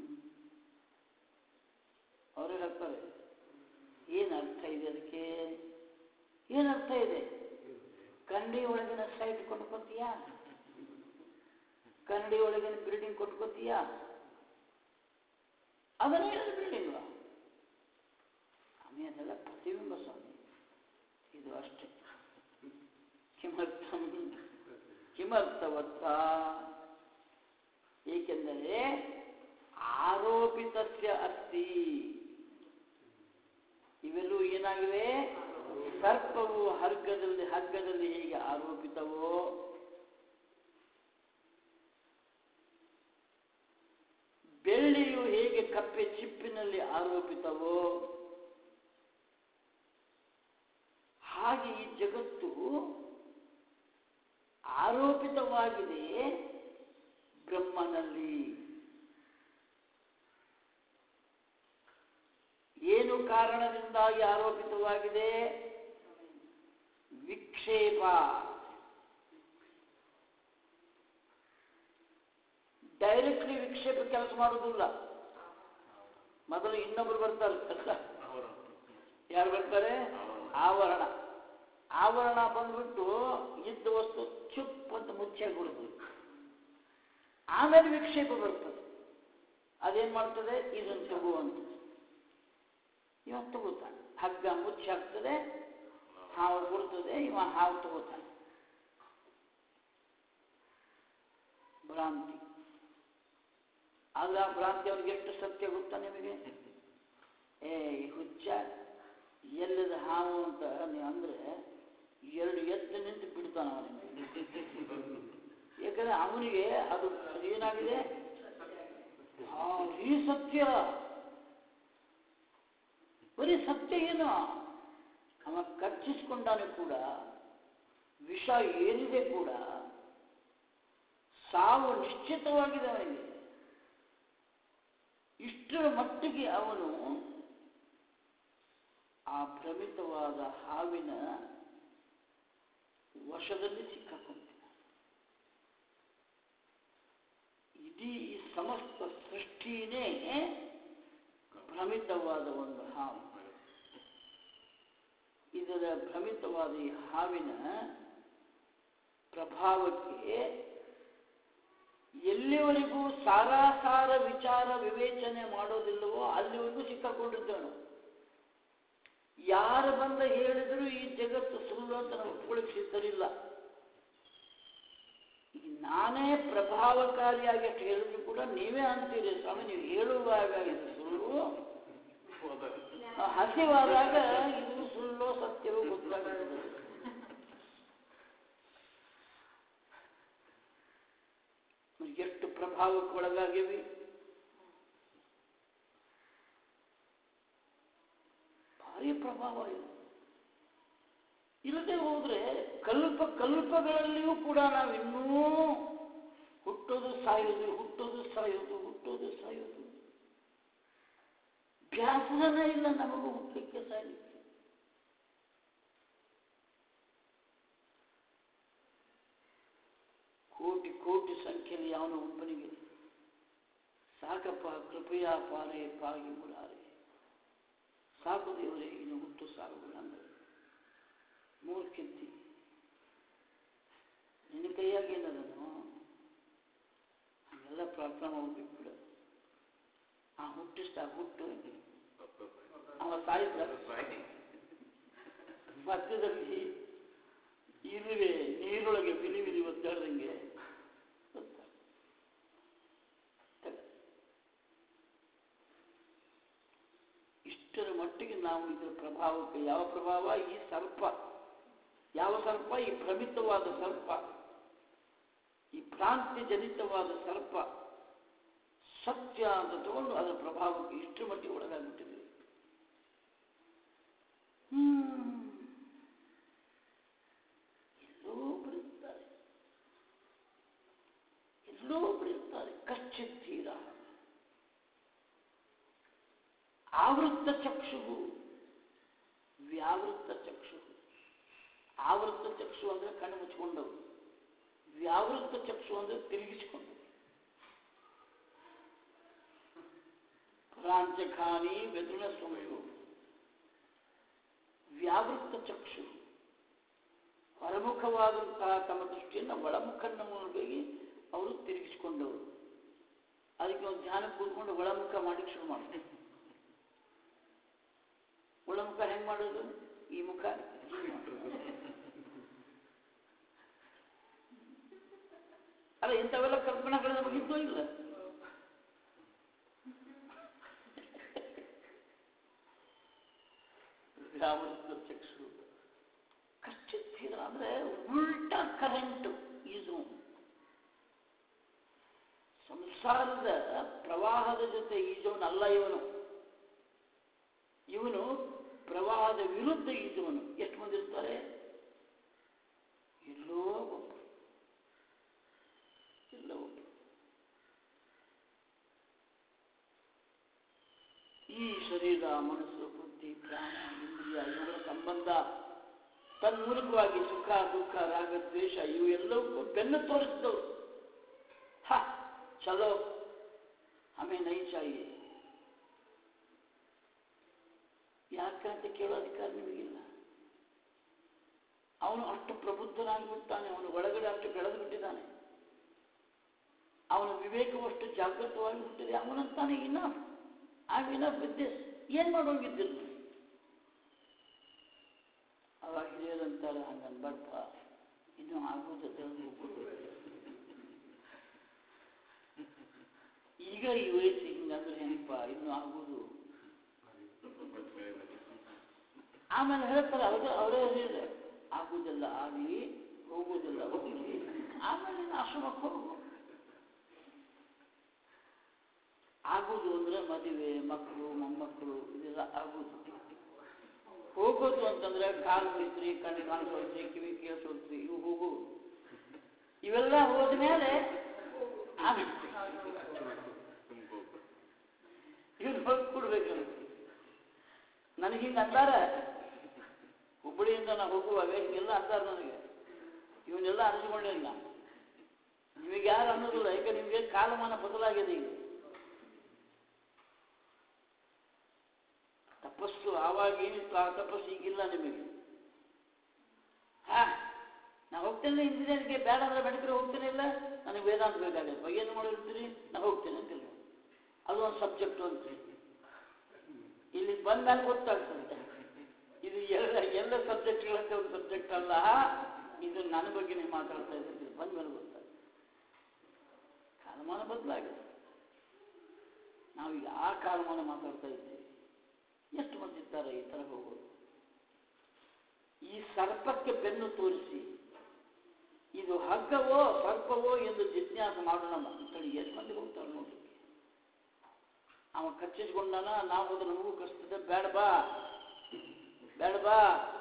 A: ಅವರು ಹೇಳ್ತಾರೆ ಏನು ಅರ್ಥ ಇದೆ ಅದಕ್ಕೆ ಏನು ಅರ್ಥ ಇದೆ ಕನ್ನಡಿ ಒಳಗಿನ ಸೈಟ್ ಕೊಂಡ್ಕೊತೀಯಾ ಕನ್ನಡಿ ಒಳಗಿನ ಬಿಲ್ಡಿಂಗ್ ಕೊಂಡ್ಕೊತೀಯಾ ಅದನ್ನೇ ಬಿಲ್ಡಿಂಗ್ ಸ್ವಾಮಿ ಅದೆಲ್ಲ ಪ್ರತಿಬಿಂಬ ಸ್ವಾಮಿ ಇದು ಅಷ್ಟೇ ಕಿಮರ್ಥಂ ಕಿಮರ್ಥವತ್ತ ಏಕೆಂದರೆ ಆರೋಪಿತಸ್ಯ ಅಸ್ತಿ ಇವೆಲ್ಲೂ ಏನಾಗಿವೆ ಸರ್ಪವು ಹಗ್ಗದಲ್ಲಿ ಹಗ್ಗದಲ್ಲಿ ಹೇಗೆ ಆರೋಪಿತವೋ ಬೆಳ್ಳಿಯು ಹೇಗೆ ಕಪ್ಪೆ ಚಿಪ್ಪಿನಲ್ಲಿ ಆರೋಪಿತವೋ ಹಾಗೆ ಈ ಜಗತ್ತು ಆರೋಪಿತವಾಗಿದೆ ಬ್ರಹ್ಮನಲ್ಲಿ ಏನು ಕಾರಣದಿಂದಾಗಿ ಆರೋಪಿತವಾಗಿದೆ ವಿಕ್ಷೇಪ ಡೈರೆಕ್ಟ್ಲಿ ವಿಕ್ಷೇಪ ಕೆಲಸ ಮಾಡುವುದಿಲ್ಲ ಮೊದಲು ಇನ್ನೊಬ್ರು ಬರ್ತಾರೆ ಅಲ್ಲ ಯಾರು ಬರ್ತಾರೆ ಆವರಣ ಆವರಣ ಬಂದ್ಬಿಟ್ಟು ಇದ್ದ ವಸ್ತು ಚುಪ್ ಅಂತ ಮುಚ್ಚಾಗ್ಬಿಡುದು ಆಮೇಲೆ ವಿಕ್ಷೇಪ ಬರ್ತದೆ ಅದೇನ್ ಮಾಡ್ತದೆ ಇದನ್ನು ತಗುವಂತ ಇವ ತಗೋತಾನೆ ಹಗ್ಗ ಮುಚ್ಚಿ ಹಾಕ್ತದೆ ಹಾವು ಬಿಡ್ತದೆ ಇವ ಹಾವು ತಗೋತಾನೆ ಭ್ರಾಂತಿ ಆಗ ಆ ಭ್ರಾಂತಿ ಅವ್ರಿಗೆ ಎಷ್ಟು ಸತ್ಯ ಗೊತ್ತಾ ನಿಮಗೆ ಏ ಈ ಹುಚ್ಚ ಎಲ್ಲದ ಹಾವು ಅಂತ ನೀವು ಅಂದ್ರೆ ಎರಡು ಎತ್ತು ನಿಂತು ಬಿಡ್ತಾನ ಅವನಿಗೆ ಯಾಕಂದ್ರೆ ಅವನಿಗೆ ಅದು ಅದು ಏನಾಗಿದೆ ಆ, ಈ ಸತ್ಯ ಬರೀ ಸತ್ಯ ಏನು ಅವ ಕಚ್ಚಿಸ್ಕೊಂಡಾನೆ ಕೂಡ ವಿಷ ಏನಿದೆ ಕೂಡ ಸಾವು ನಿಶ್ಚಿತವಾಗಿದೆ ಅವನಿಗೆ ಇಷ್ಟರ ಮಟ್ಟಿಗೆ ಅವನು ಆ ಭ್ರಮಿತವಾದ ಹಾವಿನ ವಶದಲ್ಲಿ ಸಿಕ್ಕಾಕೊಂಡ ಇಡೀ ಈ ಸಮಸ್ತ ಸೃಷ್ಟಿನೇ ಭ್ರಮಿತವಾದ ಒಂದು ಹಾವು ಇದರ ಭ್ರಮಿತವಾದ ಈ ಹಾವಿನ ಪ್ರಭಾವಕ್ಕೆ ಎಲ್ಲಿವರೆಗೂ ಸಾರಾಸಾರ ವಿಚಾರ ವಿವೇಚನೆ ಮಾಡೋದಿಲ್ಲವೋ ಅಲ್ಲಿವರೆಗೂ ಸಿಕ್ಕಾಕೊಂಡಿರ್ತೇವೆ ನಾವು ಯಾರು ಬಂದ ಹೇಳಿದರೂ ಈ ಜಗತ್ತು ಸುಳ್ಳು ಅಂತ ನಾವು ಒಪ್ಕೊಳ್ಳಿಕ್ಕೆ ಸಿದ್ಧರಿಲ್ಲ ಈಗ ನಾನೇ ಪ್ರಭಾವಕಾರಿಯಾಗಿ ಅಷ್ಟು ಹೇಳಿದ್ರು ಕೂಡ ನೀವೇ ಅಂತೀರಿ ಸ್ವಾಮಿ ನೀವು ಹೇಳುವಾಗ ಇದು ಸುಳ್ಳು ಆ ಹಸಿವಾದಾಗ ಇದು ಸುಳ್ಳೋ ಸತ್ಯವೋ ಗೊತ್ತಾಗ್ತದೆ ಎಷ್ಟು ಪ್ರಭಾವಕ್ಕೆ ಒಳಗಾಗಿವಿ ಭಾರಿ ಪ್ರಭಾವ ಇದು ಇಲ್ಲದೆ ಹೋದ್ರೆ ಕಲ್ಪ ಕಲ್ಪಗಳಲ್ಲಿಯೂ ಕೂಡ ನಾವು ಇನ್ನೂ ಹುಟ್ಟೋದು ಸಾಯೋದು ಹುಟ್ಟೋದು ಸಾಯೋದು ಹುಟ್ಟೋದು ಸಾಯೋದು ಬ್ಯಾಸರನೇ ಇಲ್ಲ ನಮಗೂ ಹುಟ್ಟಲಿಕ್ಕೆ ಸಾಯಲಿಕ್ಕೆ ಕೋಟಿ ಕೋಟಿ ಸಂಖ್ಯೆಯಲ್ಲಿ ಅವನ ಒಬ್ಬನಿಗೆ ಸಾಕಪ್ಪ ಕೃಪೆಯ ಪಾರೆ ಪಾಗಿ ಮುರಾರೆ ಸಾಕು ದೇವರೇ ಇನ್ನು ಹುಟ್ಟು ಸಾಗುಗಳು ಅಂದರೆ ಮೂರ್ಖಿಂತಿ ನಿನ್ನ ಕೈಯಾಗಿ ಏನದನು ಹಾಗೆಲ್ಲ ಪ್ರಾರ್ಥನೆ ಮಾಡ್ಬೇಕು ಬಿಡು ಆ ಹುಟ್ಟಿಷ್ಟ ಹುಟ್ಟು ಅವ ಸಾಯಿದ್ರ ಮಧ್ಯದಲ್ಲಿ ಇರುವೆ ನೀರೊಳಗೆ ಬಿಲಿ ಬಿಲಿ ಒದ್ದಾಡ್ದಂಗೆ ಒದ್ದಾಡ. ತಗ. ಇಷ್ಟರ ಮಟ್ಟಿಗೆ ನಾವು ಇದರ ಪ್ರಭಾವಕ್ಕೆ ಯಾವ ಪ್ರಭಾವ ಈ ಸರ್ಪ ಯಾವ ಸರ್ಪ ಈ ಭ್ರಮಿತವಾದ ಸರ್ಪ ಈ ಭ್ರಾಂತಿ ಜನಿತವಾದ ಸರ್ಪ ಸತ್ಯ ಅಂತ ತಗೊಂಡು ಅದರ ಪ್ರಭಾವಕ್ಕೆ ಇಷ್ಟರ ಮಟ್ಟಿಗೆ ಒಳಗಾಗ್ಬಿಟ್ಟಿದೆ ಹ್ಮ್ ಎಲ್ಲೋ ಬರುತ್ತಾರೆ ಎಲ್ಲೋ ಬರುತ್ತಾರೆ ಕಚ್ಚಿತ್ತೀರ ಆವೃತ್ತ ಚಕ್ಷು ವ್ಯಾವೃತ್ತ ಚಕ್ಷು ಆವೃತ್ತ ಚಕ್ಷು ಅಂದ್ರೆ ಕಣ್ಣು ಮುಚ್ಕೊಂಡವು ವ್ಯಾವೃತ್ತ ಚಕ್ಷು ಅಂದ್ರೆ ತಿರುಗಿಸಿಕೊಂಡವು ಪ್ರಾಂಚಖಾನಿ ಬೆದುಳ ಸೊಮೆಯು ವ್ಯಾವೃತ್ತ ಚಕ್ಷು ಹೊರಮುಖವಾದಂತಹ ತಮ್ಮ ದೃಷ್ಟಿಯನ್ನು ಒಳಮುಖನ್ನು ನೋಡಿ ಅವರು ತಿರುಗಿಸಿಕೊಂಡವರು ಅದಕ್ಕೆ ಒಂದು ಧ್ಯಾನ ಕೂತ್ಕೊಂಡು ಒಳಮುಖ ಮಾಡಿ ಶುರು ಮಾಡ್ತಾರೆ ಒಳಮುಖ ಹೆಂಗ್ ಮಾಡೋದು ಈ ಮುಖ ಹೀಗ್ ಮಾಡೋದು. ಅಲ್ಲ ಇಂಥವೆಲ್ಲ ಕಲ್ಪನೆಗಳು ನಮಗಿದ್ದೋ ಇಲ್ಲ ವ್ಯಾವೃತ್ತ ಚಕ್ಷು ಕಚ್ಚಿತ್ತೀರ ಅಂದ್ರೆ ಉಲ್ಟಾ ಕರೆಂಟ್ ಇದು ಸಂಸಾರದ ಪ್ರವಾಹದ ಜೊತೆ ಈಜೋನಲ್ಲ ಇವನು ಇವನು ಪ್ರವಾಹದ ವಿರುದ್ಧ ಈಜುವನು ಎಷ್ಟು ಮಂದಿ ಇರ್ತಾರೆ ಎಲ್ಲೋ ಒಬ್ಬರು ಶರೀರ ಮನಸ್ಸು ಬುದ್ಧಿ ಪ್ರಾಣ ಇಂದ್ರಿಯ ಇವುಗಳ ಸಂಬಂಧ ತನ್ಮೂಲಕವಾಗಿ ಸುಖ ದುಃಖ ರಾಗ ದ್ವೇಷ ಇವು ಎಲ್ಲವಕ್ಕೂ ಬೆನ್ನು ತೋರಿಸಿದವರು ಹ ಚಲೋ ಹಮೇ ನೈ ಚಾಹಿಯೆ ಯಾಕಂತ ಕೇಳೋ ಅಧಿಕಾರ ನಿಮಗಿಲ್ಲ ಅವನು ಅಷ್ಟು ಪ್ರಬುದ್ಧನಾಗಿ ಬಿಡ್ತಾನೆ ಅವನು ಒಳಗಡೆ ಅಷ್ಟು ಬೆಳೆದು ಬಿಟ್ಟಿದ್ದಾನೆ ಅವನ ವಿವೇಕವಷ್ಟು ಜಾಗೃತವಾಗಿ ಬಿಟ್ಟಿದೆ ಅವನಂತಾನೆ enough I enough with this ಏನ್ ಮಾಡೋಗಿದ್ದಿಲ್ಲ ಅವಾಗ ಹಿರಿಯರಂತಾರ ಹಂಗೆ ಅನ್ಬಾರ್ದಪ್ಪ ಇನ್ನೂ ಆಗೋದು ತಿಳಿದು ಈಗ ಈ ವಯಸ್ಸು ಹಿಂಗಂದ್ರೆ ಹೆಂಗಪ್ಪ ಇನ್ನೂ ಆಗೋದು ಆಮೇಲೆ ಹೇಳ್ತಾರೆ ಅವ್ರು ಅವರೇ ಹೇಳಿಲ್ಲ ಆಗುವುದಿಲ್ಲ ಆಗಲಿ ಹೋಗುವುದಿಲ್ಲ ಹೋಗಲಿ ಆಮೇಲೆ ನೀನು ಆಶ್ರಮಕ್ಕೆ ಹೋಗು ಆಗುವುದು ಅಂದ್ರೆ ಮದುವೆ ಮಕ್ಕಳು ಮೊಮ್ಮಕ್ಕಳು ಇದೆಲ್ಲ ಆಗುವುದು ಹೋಗೋದು ಅಂತಂದ್ರೆ ಕಾಲು ಹೋಯ್ತ್ರಿ ಕಣ್ಣು ಕಾಣಿಸೋದ್ರಿ ಕಿವಿ ಕೇಳಿಸೋದ್ರಿ ಇವು ಹೋಗು ಇವೆಲ್ಲ ಹೋದ್ಮೇಲೆ ಆಮೇಲೆ ಇವ್ರು ಹೋಗಿ ಕೊಡ್ಬೇಕಂತ ನನಗೆ ಹಿಂಗೆ ಅಂದಾರ ಹುಬ್ಬಳ್ಳಿಯಿಂದ ನಾ ಹೋಗುವಾಗ ಹಿಂಗೆಲ್ಲ ಅಂದಾರ ನನಗೆ ಇವನ್ನೆಲ್ಲ ಅನಿಸ್ಕೊಂಡಿಲ್ಲ ನಿಮಗೆ ಯಾರು ಅನ್ನೋದಿಲ್ಲ ಈಗ ನಿಮಗೆ ಕಾಲಮಾನ ಬದಲಾಗಿದೆ ಈಗ ತಪಸ್ಸು ಆವಾಗ ಏನಿತ್ತು ಆ ತಪಸ್ಸು ಈಗಿಲ್ಲ ನಿಮಗೆ ಹಾ ನಾ ಹೋಗ್ತೇನೆ ಇಂಜಿನಿಯರ್ಗೆ ಬೇಡ ಅಂದ್ರೆ ಮೆಡಿಕಲ್ ಹೋಗ್ತೇನೆ ಇಲ್ಲ ನನಗೆ ವೇದಾಂತ ಬೇಕಾಗಪ್ಪ ಏನು ಮಾಡಿರ್ತೀರಿ ನಾ ಹೋಗ್ತೇನೆ ಅಂತಿಲ್ಲ ಅದು ಒಂದು ಸಬ್ಜೆಕ್ಟ್ ಅಂತೀರಿ ಇಲ್ಲಿ ಬಂದಾಗ ಗೊತ್ತಾಗ್ತದೆ ಇದು ಎಲ್ಲ ಎಲ್ಲ ಸಬ್ಜೆಕ್ಟ್ಗಳಂತೆ ಒಂದು ಸಬ್ಜೆಕ್ಟ್ ಅಲ್ಲ ಇದು ನನ್ನ ಬಗ್ಗೆ ನೀವು ಮಾತಾಡ್ತಾ ಇದ್ದೀರಿ ಬಂದ ಮೇಲೆ ಗೊತ್ತಾಗ್ತದೆ ಕಾಲಮಾನ ಬದಲಾಗಿದೆ ನಾವೀಗ ಆ ಕಾಲಮಾನ ಮಾತಾಡ್ತಾ ಇದ್ದೇವೆ ಎಷ್ಟು ಮಂದಿ ಇದ್ದಾರೆ ಈ ಥರ ಹೋಗೋದು ಈ ಸರ್ಪಕ್ಕೆ ಬೆನ್ನು ತೋರಿಸಿ ಇದು ಹಗ್ಗವೋ ಸರ್ಪವೋ ಎಂದು ಜಿಜ್ಞಾಸ ಮಾಡೋಣ ಅಂತೇಳಿ ಎಷ್ಟು ಮಂದಿ ಹೋಗ್ತಾರೆ ನೋಡ್ಲಿಕ್ಕೆ ಅವ ಕಚ್ಚಿಸ್ಕೊಂಡಾನ ನಾವು ಹೋದ್ರೆ ನಮಗೂ ಕಚ್ತದೆ ಬೇಡ ಬಾ ಬೇಡ ಬಾ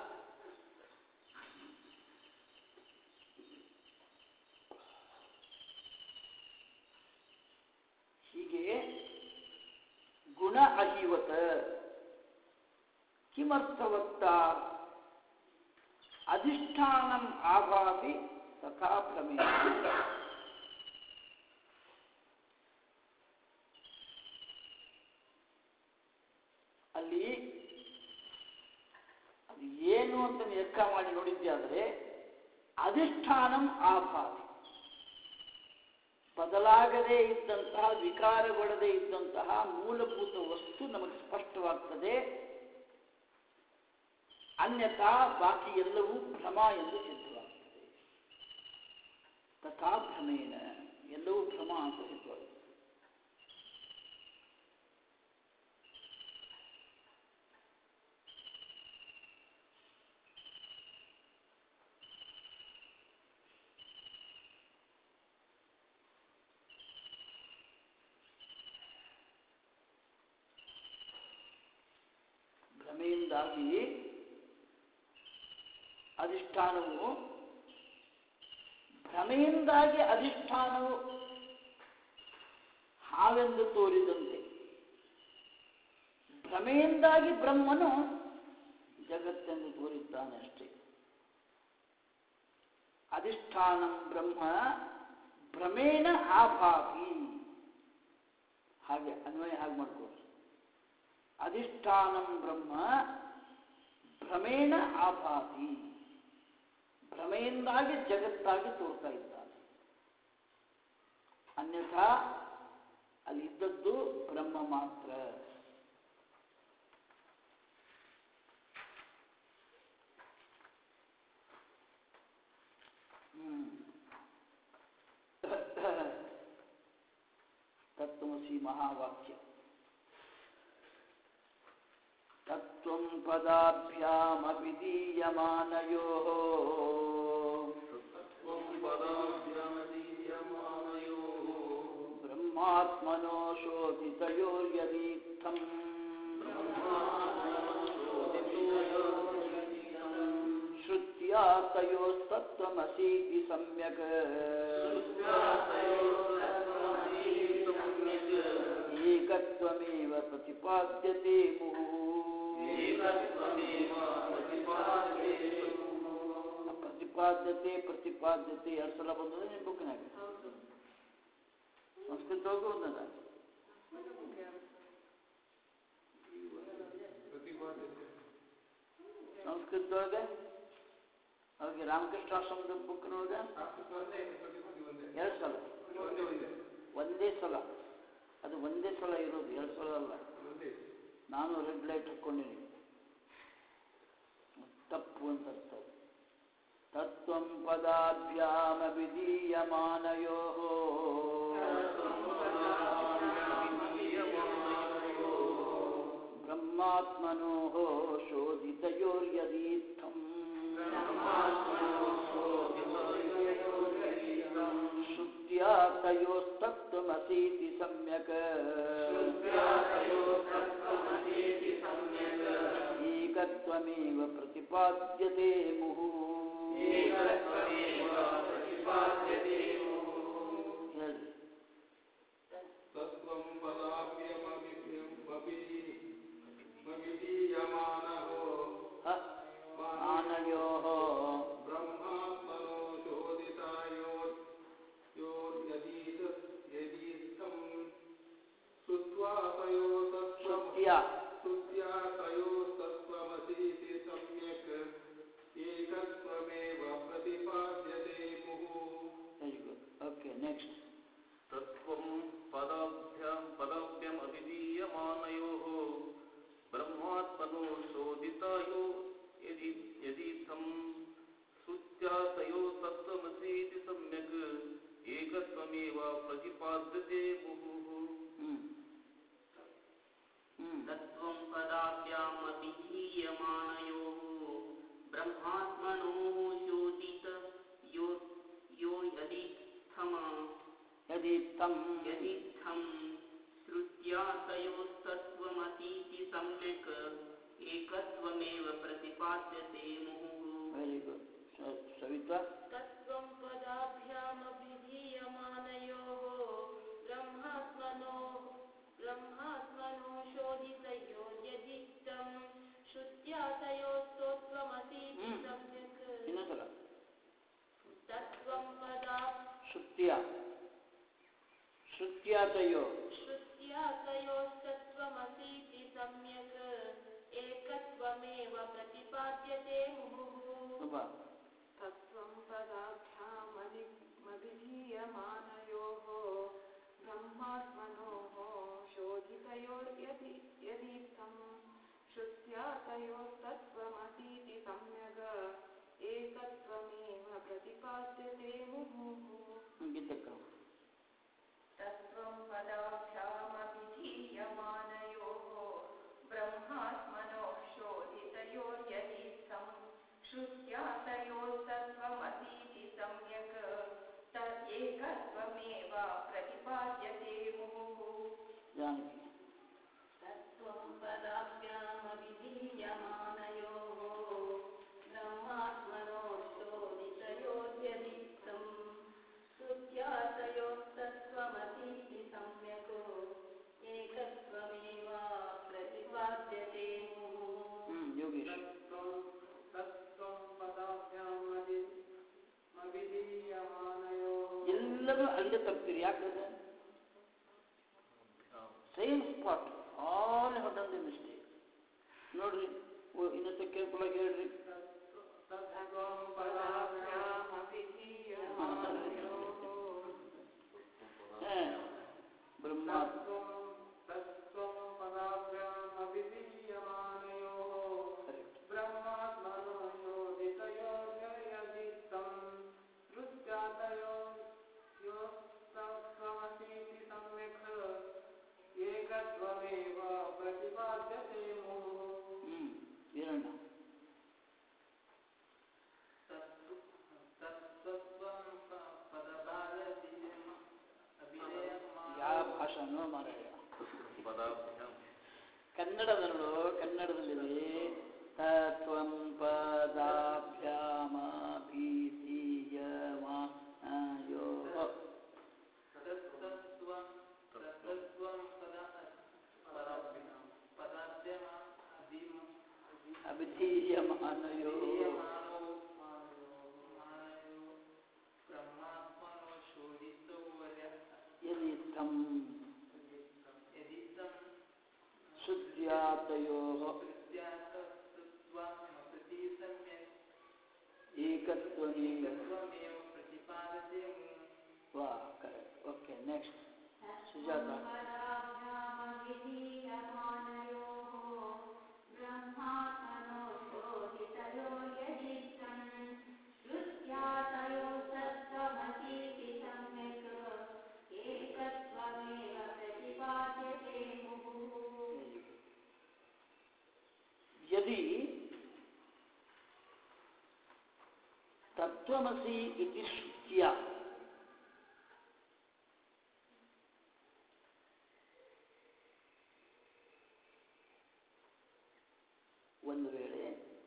A: ಹೀಗೆ ಗುಣ ಅಹಿವತ ಕಿಮರ್ಥವತ್ತ ಅಧಿಷ್ಠಾನಂ ಆಭಾಸಿ ತಥಾ ಪ್ರಮೇಯ ಅಲ್ಲಿ ಅದು ಏನು ಅಂತ ಲೆಕ್ಕ ಮಾಡಿ ನೋಡಿದ್ದೆ ಆದರೆ ಅಧಿಷ್ಠಾನಂ ಆಭಾಸಿ ಬದಲಾಗದೇ ಇದ್ದಂತಹ ವಿಕಾರಗೊಳ್ಳದೇ ಇದ್ದಂತಹ ಮೂಲಭೂತ ವಸ್ತು ನಮಗೆ ಸ್ಪಷ್ಟವಾಗ್ತದೆ ಅನ್ಯಥಾ ಬಾಕಿ ಎಲ್ಲವೂ ಭ್ರಮ ಎಂದು ಸಿದ್ಧವಾಗ್ತದೆ ತಥಾ ಭ್ರಮೇನ ಎಲ್ಲವೂ ಭ್ರಮ ಅಂತ ಸಿದ್ಧವಾಗ್ತದೆ ಭ್ರಮೆಯಿಂದಾಗಿ ಅಧಿಷ್ಠಾನವು ಭ್ರಮೆಯಿಂದಾಗಿ ಅಧಿಷ್ಠಾನವು ಹಾವೆಂದು ತೋರಿದಂತೆ ಭ್ರಮೆಯಿಂದಾಗಿ ಬ್ರಹ್ಮನು ಜಗತ್ತೆಂದು ತೋರಿದ್ದಾನೆ ಅಷ್ಟೇ ಅಧಿಷ್ಠಾನಂ ಬ್ರಹ್ಮ ಭ್ರಮೇಣ ಆಭಾತಿ ಹಾಗೆ ಅನ್ವಯ ಹಾಗೆ ಮಾಡ್ಕೊಳ್ಳಿ ಅಧಿಷ್ಠಾನಂ ಬ್ರಹ್ಮ ಭ್ರಮೇಣ ಆಭಾತಿ ಭ್ರಮೆಯಿಂದಾಗಿ ಜಗತ್ತಾಗಿ ತೋರ್ತಾ ಇದ್ದಾನೆ ಅನ್ಯಥಾ ಅಲ್ಲಿ ಇದ್ದದ್ದು ಬ್ರಹ್ಮ ಮಾತ್ರ ಹ್ಮ್ ತತ್ವಮಸಿ ಮಹಾವಾಕ್ಯ ತತ್ವಂ ಪದಾಭ್ಯಾಮಪಿ ದೀಯಮಾನಯೋಃ ಬ್ರಹ್ಮಾತ್ಮನೋ ಶೋಧಿತಯೋರ್ಯದೀರ್ಥಂ ಶ್ರುತ್ಯಾ ತಯೋಸ್ತತ್ವಮಸೀತಿ ಸಮ್ಯಕ್ ಏಕತ್ವಮೇವ ಪ್ರತಿಪಾದ್ಯತೆ ಪ್ರತಿಪಾದ್ಯತೆ ಪ್ರತಿಪಾದ್ಯತೆ ಎರಡು ಸಲ ಬಂದದ ನಿಮ್ಮ ಬುಕ್ನಾಗ ಸಂಸ್ಕೃತವಾಗೂ ಒಂದದ ಸಂಸ್ಕೃತದೊಳಗೆ ಅವ್ರಿಗೆ ರಾಮಕೃಷ್ಣಾಶ್ರಮದ ಬುಕ್ನೊಳಗೆ ಎರಡು ಸಲ ಒಂದೇ ಸಲ ಅದು ಒಂದೇ ಸಲ ಇರೋದು ಎರಡು ಸಲ ಅಲ್ಲ ನಾನು ರೆಡ್ ಲೈಟ್ ಹಾಕ್ಕೊಂಡಿನಿ ತಪ್ಪು ಅಂತ ಅರ್ಥ ಅದು. ತತ್ವಂ ಪದಾಭ್ಯಾಮ ವಿಧೀಯಮಾನಯೋ ಬ್ರಹ್ಮಾತ್ಮನೋ ಶೋಧಿತಯೋರ್ಯದೀರ್ಥಂ श्रुत्या तयोस्तत्त्वमसीति सम्यक् एकत्वमेव प्रतिपाद्यते मुहुः ಹೇಳ್ರಿ
B: तत्त्वं पदाभ्यमविधीयमानहो
A: ಹ ಮಾನಯೋः
B: ब्रह्मात्मनो चोदितायोर्यदीतं श्रुत्वा
A: ಶ್ರುತ್ಯ
B: श्रुत्या तयोस्तत्त्वमसीति सम्यक् एकत्वमेव प्रतिपाद्यते मुहुः
A: ವೆರಿ ಗುಡ್ ಓಕೆ ನೆಕ್ಸ್ಟ್
C: तत्त्वं पदाभ्यां पदाभ्यम् अभिधीयमानयोः ब्रह्मात्मनो शोधितायो यदि यदीथं श्रुत्या तयो तत्त्वमसीति सम्यक् एकत्वमेव प्रतिपाद्यते मुहुः
A: ಹ್ಮ್ ಹ್ಮ್
D: तत्त्वं पदाभ्यामभिधीयमानयोः ब्रह्मात्मनोः शोधित यो यो यदित्थम
A: यदीत्थं
D: यदित्थं श्रुत्या तयोस्तत्त्वमतीति सम्यक् एकत्वमेव प्रतिपाद्यते मुहुः
A: ವೆರಿ ಗುಡ್ ಸವಿತಾ
E: तत्त्वं पदाभ्यामभिधीयमानयोः ब्रह्मात्मनो ब्रह्मात्मनो शोधितयोर्यदिष्टं श्रुत्या तयोस्तोत्वमसीति
A: हम्म।
E: सम्यक्
A: ಇನ್ನೊಂದ್ಸಲ
E: तत्त्वं पदा
A: ಶ್ರುತ್ಯ ಶ್ರುತ್ಯಾತಯೋ
E: श्रुत्या तयोस्तत्त्वमसीति सम्यक् एकत्वमेव प्रतिपाद्यते मुहुः
A: ತುಂಬ
F: तत्त्वं पदाभ्यामभिधीयमानयोः ब्रह्मात्मनोः शोधितयोर्यदि यदीर्थं श्रुत्या तयोस्तत्त्वमसीति सम्यग् एकत्वमेव प्रतिपाद्यते मुहुः
A: ಗೀತಕ್ಕ
F: तत्त्वं पदाभ्यामभिधीयमानयोः ब्रह्मात्मनोः शोधितयोर्यदीर्थं श्रुत्या तयोस्तत्त्वमसीति सम्यक् तदेकत्वमेव प्रतिपाद्यते मुहुः
A: ಜಾನಕಿ
E: तत्त्वं पदाभ्यामभिधीयमानयोः ब्रह्मात्मनो शोधितयोर्यदिष्टं श्रुत्यातयोस्तत्त्वमतीति सम्यक् एकत्वमेव प्रतिपाद्यते मुहुः
A: ಹ್ಮ್ ಯೋಗೇಶ್ ಎಲ್ಲರೂ ಅಲ್ಲೇ ತಪ್ತೀರಿ ಯಾಕಂದ್ರೆ same spot all have done the mistake ನೋಡ್ರಿ ಓ, ಇನ್ನೊಂದ್ಸ ಕೇರ್ಫುಲ್ ಆಗಿ ಹೇಳ್ರಿ ಹಾ. ಬ್ರಹ್ಮಾತ್ಮ ಕರೆಕ್ಟ್
B: ಬ್ರಹ್ಮಾತ್ಮನೋ ಶೋಧಿತಯೋರ್ಯದಿತ್ತಂ ರುಚ್ಯಾತಯೋ ಯೋಸ್ತತ್ವಮಸೀತಿ ಸಮ್ಯಕ್ ಏಕತ್ವಮೇವ ಪ್ರತಿಪಾದ್ಯತೆ ಮುಹುಃ
A: ಹ್ಮ್ ವೀರಣ್ಣ ಯಾವ ಭಾಷಾನೋ ಮಾರಾಯ
C: पदाभ्यां
A: ಕನ್ನಡದ ನೋಡು ಕನ್ನಡದಲ್ಲಿದೆ ತತ್ವಂ ಪದಾಭ್ಯಾಮ ಭೀತಿಯಮಾನಯೋ
C: तत्तत्त्वं तत्तत्त्वं पदा
A: ಏಕತ್ವಮೇವ
B: तत्त्वमेव प्रतिपादते
A: ವಾ ಕರೆಕ್ಟ್ ಓಕೆ ನೆಕ್ಸ್ಟ್ ಸುಜಾತ यदि तत्वमसि इति श्रुत्या ಒಂದು ವೇಳೆ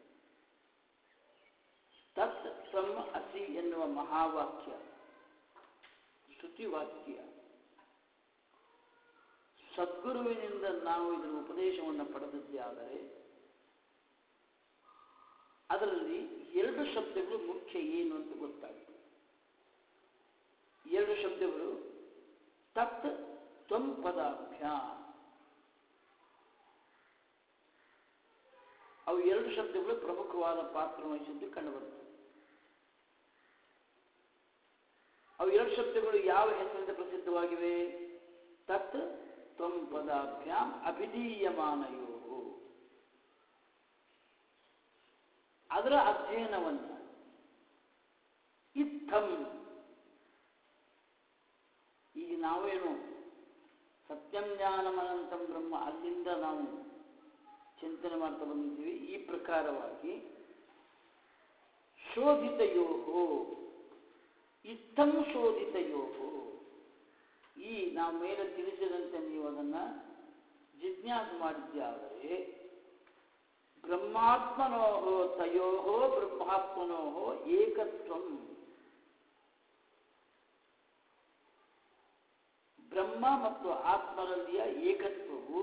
A: ತತ್ ತ್ವಂ ಅಸಿ ಎನ್ನುವ ಮಹಾವಾಕ್ಯ ಶ್ರುತಿವಾಕ್ಯ ಸದ್ಗುರುವಿನಿಂದ ನಾವು ಇದರ ಉಪದೇಶವನ್ನು ಪಡೆದದ್ದೇ ಆದರೆ ಅದರಲ್ಲಿ ಎರಡು ಶಬ್ದಗಳು ಮುಖ್ಯ ಏನು ಅಂತ ಗೊತ್ತಾಗ್ತದೆ ಎರಡು ಶಬ್ದಗಳು ತತ್ ತ್ವಂ ಪದಾಭ್ಯಾಮ್ ಅವು ಎರಡು ಶಬ್ದಗಳು ಪ್ರಮುಖವಾದ ಪಾತ್ರ ವಹಿಸಿದ್ದು ಕಂಡುಬರುತ್ತದೆ ಅವು ಎರಡು ಶಬ್ದಗಳು ಯಾವ ಹೆಸರಿಂದ ಪ್ರಸಿದ್ಧವಾಗಿವೆ ತತ್ ತ್ವಂ ಪದಾಭ್ಯಾಂ ಅಭಿಧೀಯಮಾನಯೋ ಅದರ ಅಧ್ಯಯನವನ್ನು ಇತ್ತಂ ಈಗ ನಾವೇನು ಸತ್ಯಂ ಜ್ಞಾನಮನಂತಂ ಬ್ರಹ್ಮ ಅಲ್ಲಿಂದ ನಾವು ಚಿಂತನೆ ಮಾಡ್ತಾ ಬಂದಿದ್ದೀವಿ ಈ ಪ್ರಕಾರವಾಗಿ ಶೋಧಿತಯೋಹೋ ಇತ್ತಂ ಶೋಧಿತಯೋಹೋ ಈ ನಾವು ಮೇಲೆ ತಿಳಿಸಿದಂತೆ ನೀವು ಅದನ್ನು ಜಿಜ್ಞಾಸೆ ಮಾಡಿದ್ದಾದರೆ ಬ್ರಹ್ಮಾತ್ಮನೋ ತಯೋ ಬ್ರಹ್ಮಾತ್ಮನೋ ಏಕತ್ವಂ ಬ್ರಹ್ಮ ಮತ್ತು ಆತ್ಮರಲ್ಲಿಯ ಏಕತ್ವವು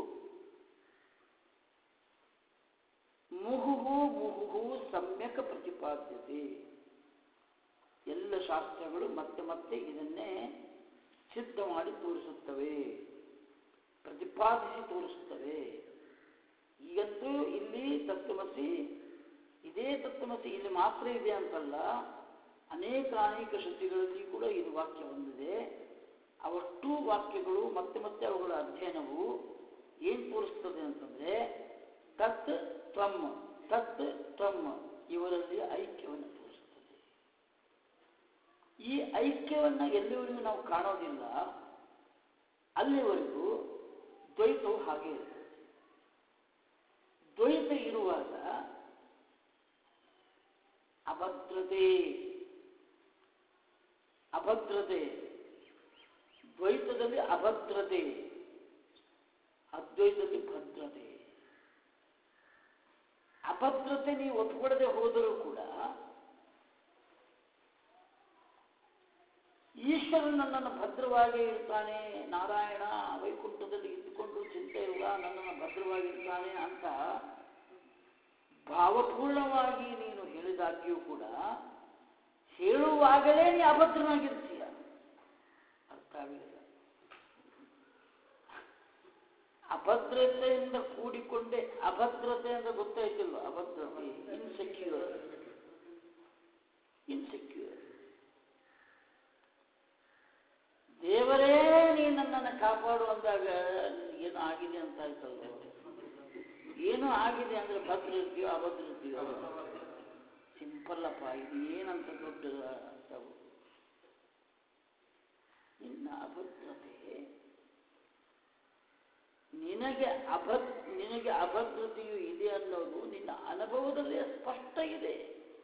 A: ಮುಹುಹು ಮುಹುಹು ಸಮ್ಯಕ್ ಪ್ರತಿಪಾದ್ಯತೆ ಎಲ್ಲ ಶಾಸ್ತ್ರಗಳು ಮತ್ತೆ ಮತ್ತೆ ಇದನ್ನೇ ಸಿದ್ಧ ಮಾಡಿ ತೋರಿಸುತ್ತವೆ ಪ್ರತಿಪಾದಿಸಿ ತೋರಿಸುತ್ತವೆ ಈಗಂತೂ ಇಲ್ಲಿ ತತ್ವಮಸಿ ಇದೇ ತತ್ವಮಸಿ ಇಲ್ಲಿ ಮಾತ್ರ ಇದೆ ಅಂತಲ್ಲ ಅನೇಕ ಅನೇಕ ಶ್ರುತಿಗಳಲ್ಲಿ ಕೂಡ ಇದು ವಾಕ್ಯ ಬಂದಿದೆ ಅವಷ್ಟು ವಾಕ್ಯಗಳು ಮತ್ತೆ ಮತ್ತೆ ಅವುಗಳ ಅಧ್ಯಯನವು ಏನು ತೋರಿಸ್ತದೆ ಅಂತಂದ್ರೆ ತತ್ ತ್ವಂ ತತ್ ತ್ವಂ ಇವರಲ್ಲಿ ಐಕ್ಯವನ್ನು ತೋರಿಸುತ್ತದೆ ಈ ಐಕ್ಯವನ್ನು ಎಲ್ಲಿವರೆಗೂ ನಾವು ಕಾಣೋದಿಲ್ಲ ಅಲ್ಲಿವರೆಗೂ ದ್ವೈತವು ಹಾಗೆ ಇರ್ತದೆ ದ್ವೈತ ಇರುವಾಗ ಅಭದ್ರತೆ ಅಭದ್ರತೆ ದ್ವೈತದಲ್ಲಿ ಅಭದ್ರತೆ ಅದ್ವೈತದಲ್ಲಿ ಭದ್ರತೆ ಅಭದ್ರತೆ ನೀವು ಒಪ್ಪಿಕೊಳ್ಳದೆ ಹೋದರೂ ಕೂಡ ಈಶ್ವರ ನನ್ನನ್ನು ಭದ್ರವಾಗಿ ಇರ್ತಾನೆ ನಾರಾಯಣ ವೈಕುಂಠದಲ್ಲಿ ಇದ್ದುಕೊಂಡು ಚಿಂತೆ ಇಲ್ಲ ನನ್ನನ್ನು ಭದ್ರವಾಗಿ ಇರ್ತಾನೆ ಅಂತ ಭಾವಪೂರ್ಣವಾಗಿ ನೀನು ಹೇಳಿದಾಗ್ಯೂ ಕೂಡ ಹೇಳುವಾಗಲೇ ನೀ ಅಭದ್ರನಾಗಿರ್ತೀಯ ಅರ್ಥ ಆಗಲಿಲ್ಲ ಅಭದ್ರತೆಯಿಂದ ಕೂಡಿಕೊಂಡೆ ಅಭದ್ರತೆ ಅಂತ ಗೊತ್ತಾಯ್ತಿಲ್ವ ಅಭದ್ರತೆ ಇನ್ಸೆಕ್ಯೂರ್ ಇನ್ಸೆಕ್ಯೂರ್ ದೇವರೇ ನೀ ನನ್ನನ್ನು ಕಾಪಾಡು ಅಂದಾಗ ಏನು ಆಗಿದೆ ಅಂತ ಆಯ್ತಲ್ವ ಏನು ಆಗಿದೆ ಅಂದ್ರೆ ಭದ್ರ ಇರ್ತೀಯೋ ಅಭದ್ರ ಇರ್ತೀಯೋ ಸಿಂಪಲ್ ಅಪ್ಪ ಇದು ಏನಂತ ದೊಡ್ಡ ಅರ್ಥವು ನಿನ್ನ ಅಭದ್ರತೆ ನಿನಗೆ ಅಭದ್ ನಿನಗೆ ಅಭದ್ರತೆಯು ಇದೆ ಅನ್ನೋದು ನಿನ್ನ ಅನುಭವದಲ್ಲೇ ಸ್ಪಷ್ಟ ಇದೆ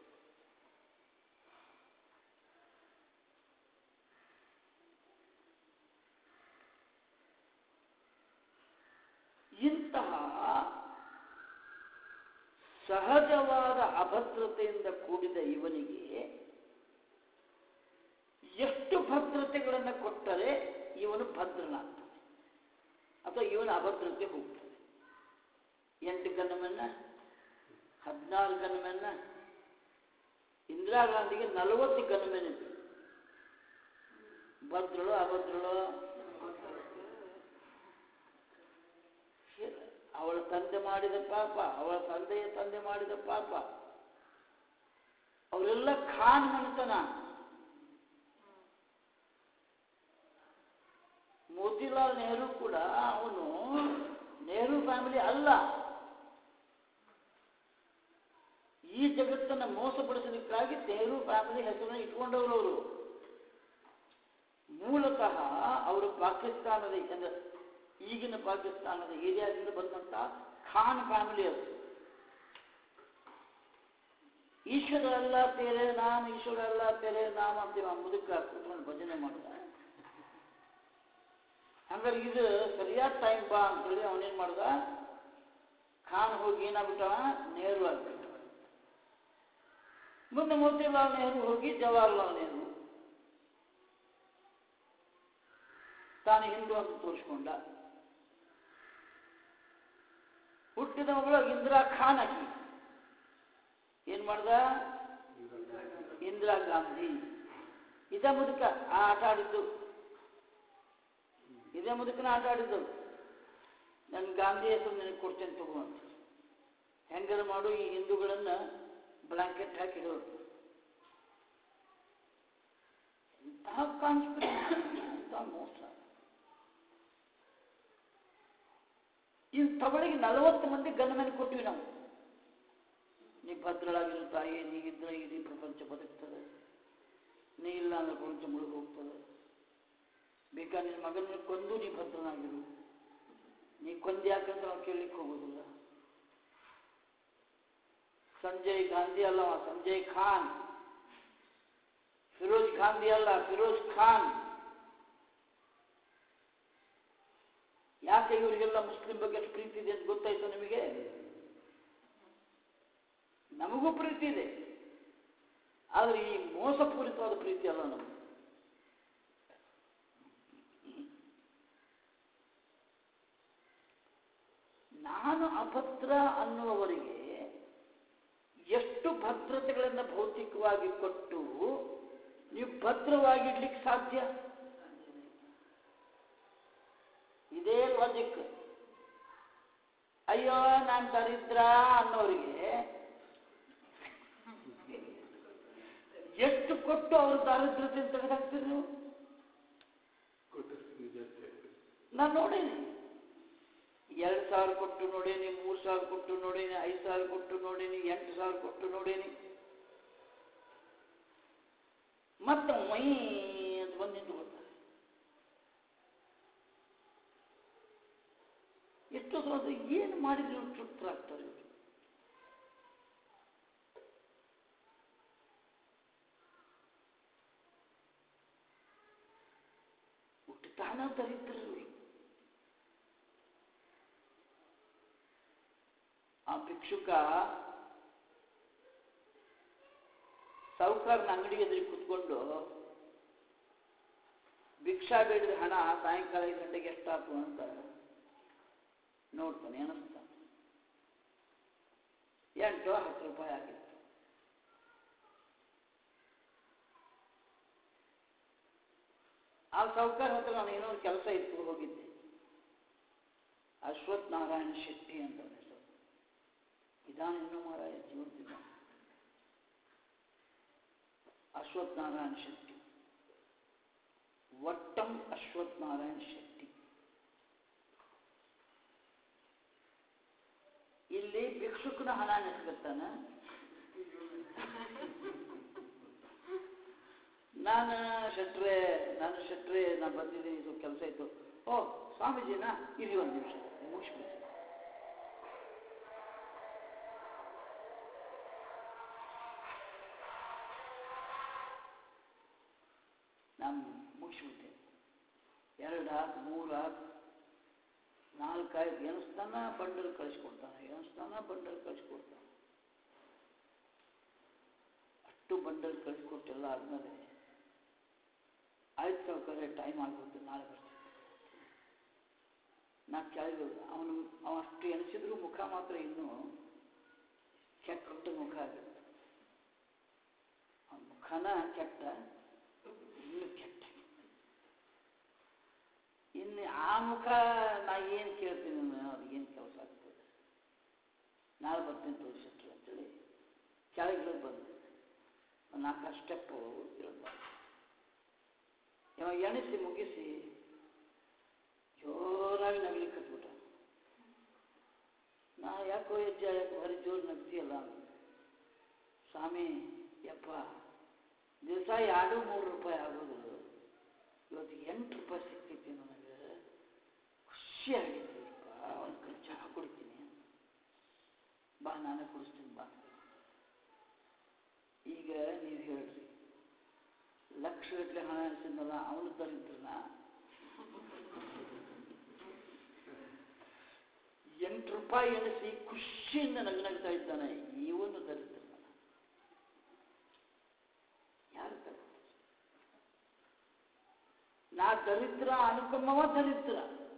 A: ಇಂತಹ ಸಹಜವಾದ ಅಭದ್ರತೆಯಿಂದ ಕೂಡಿದ ಇವನಿಗೆ ಎಷ್ಟು ಭದ್ರತೆಗಳನ್ನು ಕೊಟ್ಟರೆ ಇವನು ಭದ್ರನಾಗ್ತಾನೆ ಅಥವಾ ಇವನ ಅಭದ್ರತೆ ಹೋಗ್ತದೆ ಎಂಟು ಗನ್ನಮನ್ನ ಹದಿನಾರು ಗನ್ನಮನ್ನ ಇಂದಿರಾ ಗಾಂಧಿಗೆ ನಲವತ್ತು ಗನ್ಮೆನ್ ಇತ್ತು ಭದ್ರಳು ಅಭದ್ರಳು ಅವಳ ತಂದೆ ಮಾಡಿದ ಪಾಪ ಅವಳ ತಂದೆಯ ತಂದೆ ಮಾಡಿದ ಪಾಪ ಅವರೆಲ್ಲ ಇದೆಲ್ಲ ಖಾನ್ ಮನೆತನ ಮೋತಿಲಾಲ್ ನೆಹರು ಕೂಡ ಅವನು ನೆಹರು ಫ್ಯಾಮಿಲಿ ಅಲ್ಲ ಈ ಜಗತ್ತನ್ನು ಮೋಸಪಡಿಸಲಿಕ್ಕಾಗಿ ನೆಹರು ಫ್ಯಾಮಿಲಿ ಹೆಸರನ್ನು ಇಟ್ಕೊಂಡವರು ಅವರು ಮೂಲತಃ ಅವರು ಪಾಕಿಸ್ತಾನದ ಅಂದ್ರೆ ಈಗಿನ ಪಾಕಿಸ್ತಾನದ ಏರಿಯಾದಿಂದ ಬಂದಂತ ಖಾನ್ ಫ್ಯಾಮಿಲಿ ಅದು ಈಶ್ವರ ಅಲ್ಲ ತೇರೆ ನಾಮ ಈಶ್ವರ ಅಲ್ಲ ತೇರೆ ನಾಮ ಅಂತ ಆ ಮುದುಕ ಕೂತ್ಕೊಂಡು ಭಜನೆ ಮಾಡಿದ ಹಂಗಾರೆ ಇದು ಸರಿಯಾದ ಟೈಮ್ ಬಾ ಅಂತೇಳಿ ಅವನೇನ್ ಮಾಡ್ದ ಖಾನ್ ಹೋಗಿ ಏನಾಗ್ಬಿಟ್ಟವ ನೆಹರು ಆಗ್ಬಿಟ್ಟ ಮುಂದೆ ಮೋತಿಲಾಲ್ ನೆಹರು ಹೋಗಿ ಜವಾಹರ್ಲಾಲ್ ನೆಹರು ತಾನು ಹಿಂದೂ ಅಂತ ತೋರಿಸ್ಕೊಂಡ ಹುಟ್ಟಿದ ಮಗಳು ಇಂದಿರಾ ಖಾನ್ ಆಕಿ ಏನ್ ಮಾಡ್ದ ಇಂದಿರಾ ಗಾಂಧಿ ಇದ ಮುದುಕ ಆ ಆಟ ಆಡಿದ್ದು ಇದೇ ಮುದುಕನ ಆಟ ಆಡಿದ್ದು ನನ್ನ ಗಾಂಧಿ ಹೆಸರು ನಿನಗೆ ಕೊಡ್ತೇನೆ ತಗೋ ಅಂತ ಹೆಂಗಾರ ಮಾಡು ಈ ಹಿಂದೂಗಳನ್ನ ಬ್ಲಾಂಕೆಟ್ ಹಾಕಿ ಹೇಳು ಇಂತಹ ಕಾನ್ಸ್ಪಿರೆನ್ಸಿ ಇಂತಹ ಮೋಸ ಇಂಥವಳಿಗೆ ನಲವತ್ತು ಮಂದಿ ಗಂಡ ಮೇಲೆ ಕೊಟ್ಟಿವಿ ನಾವು ನೀ ಭದ್ರಳಾಗಿರೋ ತಾಯಿ ನೀಗಿದ್ರೆ ಇಡೀ ಪ್ರಪಂಚ ಬದುಕ್ತದೆ ನೀ ಇಲ್ಲ ಅಂದ್ರೆ ಪ್ರಪಂಚ ಮುಳುಗಿ ಹೋಗ್ತದೆ ಬೇಕಾ ನಿನ್ನ ಮಗನ ಕೊಂದು ನೀ ಭದ್ರನಾಗಿರು ನೀ ಕೊಂದು ಯಾಕಂತ ನಾವು ಕೇಳಲಿಕ್ಕೆ ಹೋಗೋದಿಲ್ಲ ಸಂಜಯ್ ಗಾಂಧಿ ಅಲ್ಲ ಅವ ಸಂಜಯ್ ಖಾನ್ ಫಿರೋಜ್ ಗಾಂಧಿ ಅಲ್ಲ ಫಿರೋಜ್ ಖಾನ್ ಯಾಕೆ ಇವರಿಗೆಲ್ಲ ಮುಸ್ಲಿಂ ಬಗ್ಗೆ ಅಷ್ಟು ಪ್ರೀತಿ ಇದೆ ಅಂತ ಗೊತ್ತಾಯ್ತು ನಿಮಗೆ ನಮಗೂ ಪ್ರೀತಿ ಇದೆ ಆದರೆ ಈ ಮೋಸಪೂರಿತವಾದ ಪ್ರೀತಿ ಅಲ್ಲ ನಮಗೆ ನಾನು ಅಭದ್ರ ಅನ್ನುವವರಿಗೆ ಎಷ್ಟು ಭದ್ರತೆಗಳನ್ನು ಭೌತಿಕವಾಗಿ ಕೊಟ್ಟು ನೀವು ಭದ್ರವಾಗಿಡ್ಲಿಕ್ಕೆ ಸಾಧ್ಯ ಇದೇ ಲಾಜಿಕ್ ಅಯ್ಯೋ ನಾನು ದರಿದ್ರ ಅನ್ನೋರಿಗೆ ಎಷ್ಟು ಕೊಟ್ಟು ಅವ್ರ ದಾರಿದ್ರ್ಯತೆ ತೆಗೆದಾಕ್ತೀರಿ ನೀವು ನಾನು ನೋಡೇನಿ ಎರಡು ಸಾವಿರ ಕೊಟ್ಟು ನೋಡೇನಿ ಮೂರು ಸಾವಿರ ಕೊಟ್ಟು ನೋಡೇನಿ ಐದು ಸಾವಿರ ಕೊಟ್ಟು ನೋಡೇನಿ ಎಂಟು ಸಾವಿರ ಕೊಟ್ಟು ನೋಡೇನಿ ಮತ್ತೆ ಮೈ ಅಂತ ಬಂದು ನಿಂತ್ಕೊಳ್ತಾರೆ ಎಷ್ಟು ಸಲ ಏನು ಮಾಡಿದ್ರು ತೃಪ್ತರಾಗ್ತಾರೆ ಇವರು ಹುಟ್ಟುತ್ತಾನ ದರಿದ್ರರು ಆ ಭಿಕ್ಷುಕ ಸಾಹುಕಾರನ ಅಂಗಡಿ ಎದುರು ಕುತ್ಕೊಂಡು ಭಿಕ್ಷಾ ಬೇಡಿದ ಹಣ ಸಾಯಂಕಾಲ ಐದು ಗಂಟೆಗೆ ಎಷ್ಟಾಯ್ತು ಅಂತ ನೋಡ್ತಾನೆ ಅನಿಸ್ತಾನೆ ಎಂಟು ಹತ್ತು ರೂಪಾಯಿ ಆಗಿತ್ತು ಆ ಸಾಹುಕಾರ ಹತ್ರ ನಾನು ಏನೋ ಒಂದು ಕೆಲಸ ಇತ್ತು ಹೋಗಿದ್ದೆ ಅಶ್ವಥ್ ನಾರಾಯಣ ಶೆಟ್ಟಿ ಅಂತ ಅವ್ನ ಹೆಸರು ಇದಾನ ಇನ್ನೂ ಮಾರಾಯ ಜೀವಂತಿದ್ದ ಅಶ್ವಥ್ ನಾರಾಯಣ ಶೆಟ್ಟಿ ವಟ್ಟಂ ಅಶ್ವಥ್ ನಾರಾಯಣ ಶೆಟ್ಟಿ ಇಲ್ಲಿ ಭಿಕ್ಷುಕನ ಹಣ ನೆಸ್ಕೊತಾನ ನಾನು ಶೆಟ್ರೆ ನಾನು ಶೆಟ್ರೆ ನಾನು ಬಂದಿದ್ದೀನಿ ಇದು ಕೆಲಸ ಇತ್ತು ಓ ಸ್ವಾಮೀಜಿನಾ ಇರಿ ಒಂದು ನಿಮಿಷ ಮುಗಿಸ್ಬಿಡ್ತೀನಿ ನಾನು ಮುಗಿಸ್ಬಿಡ್ತೇನೆ ಎರಡು ಹಾಕಿ ಮೂರು ಹಾಕಿ ನಾಲ್ಕಾಯ್ತು ಎಣಿಸ್ತಾನ ಬಂಡಲ್ ಕಳಿಸ್ಕೊಡ್ತಾನೆ ಎಣಿಸ್ತಾನ ಬಂಡಲ್ ಕಳಿಸ್ಕೊಡ್ತಾನೆ ಅಷ್ಟು ಬಂಡಲ್ ಕಳಿಸ್ಕೊಟ್ಟೆಲ್ಲ ಆದ್ಮೇಲೆ ಆಯ್ತು ಸಾವುಕಾರ ಟೈಮ್ ಆಗೋದು ನಾಳೆ ಬರ್ತೀನಿ ನಾ ಕೆಳಗೆ ಅವನು ಅವ ಅಷ್ಟು ಎಣಿಸಿದ್ರು ಮುಖ ಮಾತ್ರ ಇನ್ನೂ ಕೆಟ್ಟ ಮುಖ ಆಗಿತ್ತು ಅವನ ಮುಖನ ಕೆಟ್ಟ ಇನ್ನೂ ಕೆಟ್ಟ ಇನ್ನು ಆ ಮುಖ ನಾ ಏನು ಕೇಳ್ತೀನಿ ಅವ್ರಿಗೆ ಏನು ಕೆಲಸ ಆಗ್ತದೆ ನಾಳೆ ಬರ್ತೀನಿ ತೋರಿಸಿಟ್ರು ಅಂತೇಳಿ ಕೆಳಗೆ ಬಂದೆ ನಾಲ್ಕು ಸ್ಟೆಪ್ಪು ಇರುತ್ತೆ ಇವಾಗ ಎಣಿಸಿ ಮುಗಿಸಿ ಜೋರಾಗಿ ನಗಲಿಕ್ಕೆ ಹತ್ಬಿಟ್ಟ ನಾ ಯಾಕೋ ಹೆಜ್ಜೆ ಯಾಕೋ ಹರಿ ಜೋರು ನಗ್ತಿಯಲ್ಲ ಸ್ವಾಮಿ ಯಪ್ಪ ದಿವಸ ಎರಡು ಮೂರು ರೂಪಾಯಿ ಆಗೋದು ಇವತ್ತು ಎಂಟು ರೂಪಾಯಿ ಸಿಗ್ತೈತಿ ನನಗೆ ಖುಷಿ ಆಗಿದ್ದೀಯಪ್ಪ ಒಂದು ಕಪ್ ಚಹಾ ಕುಡಿತೀನಿ ಬಾ ನಾನೇ ಕುಡಿಸ್ತೀನಿ ಬಾ ಈಗ ನೀವು ಹೇಳ್ರಿ ಲಕ್ಷ ಗಟ್ಟಲೆ ಹಣ ಎನಿಸಿದ್ನಲ್ಲ ಅವನು ದರಿದ್ರನ ಎಂಟು ರೂಪಾಯಿ ಎಣಿಸಿ ಖುಷಿಯಿಂದ ನಗನಗ್ತಾ ಇದ್ದಾನೆ ಇವನು ದರಿದ್ರನ ಯಾರು ದರಿದ್ರ ನಾ ದರಿದ್ರ ಅನುಕಂಬವ ದರಿದ್ರ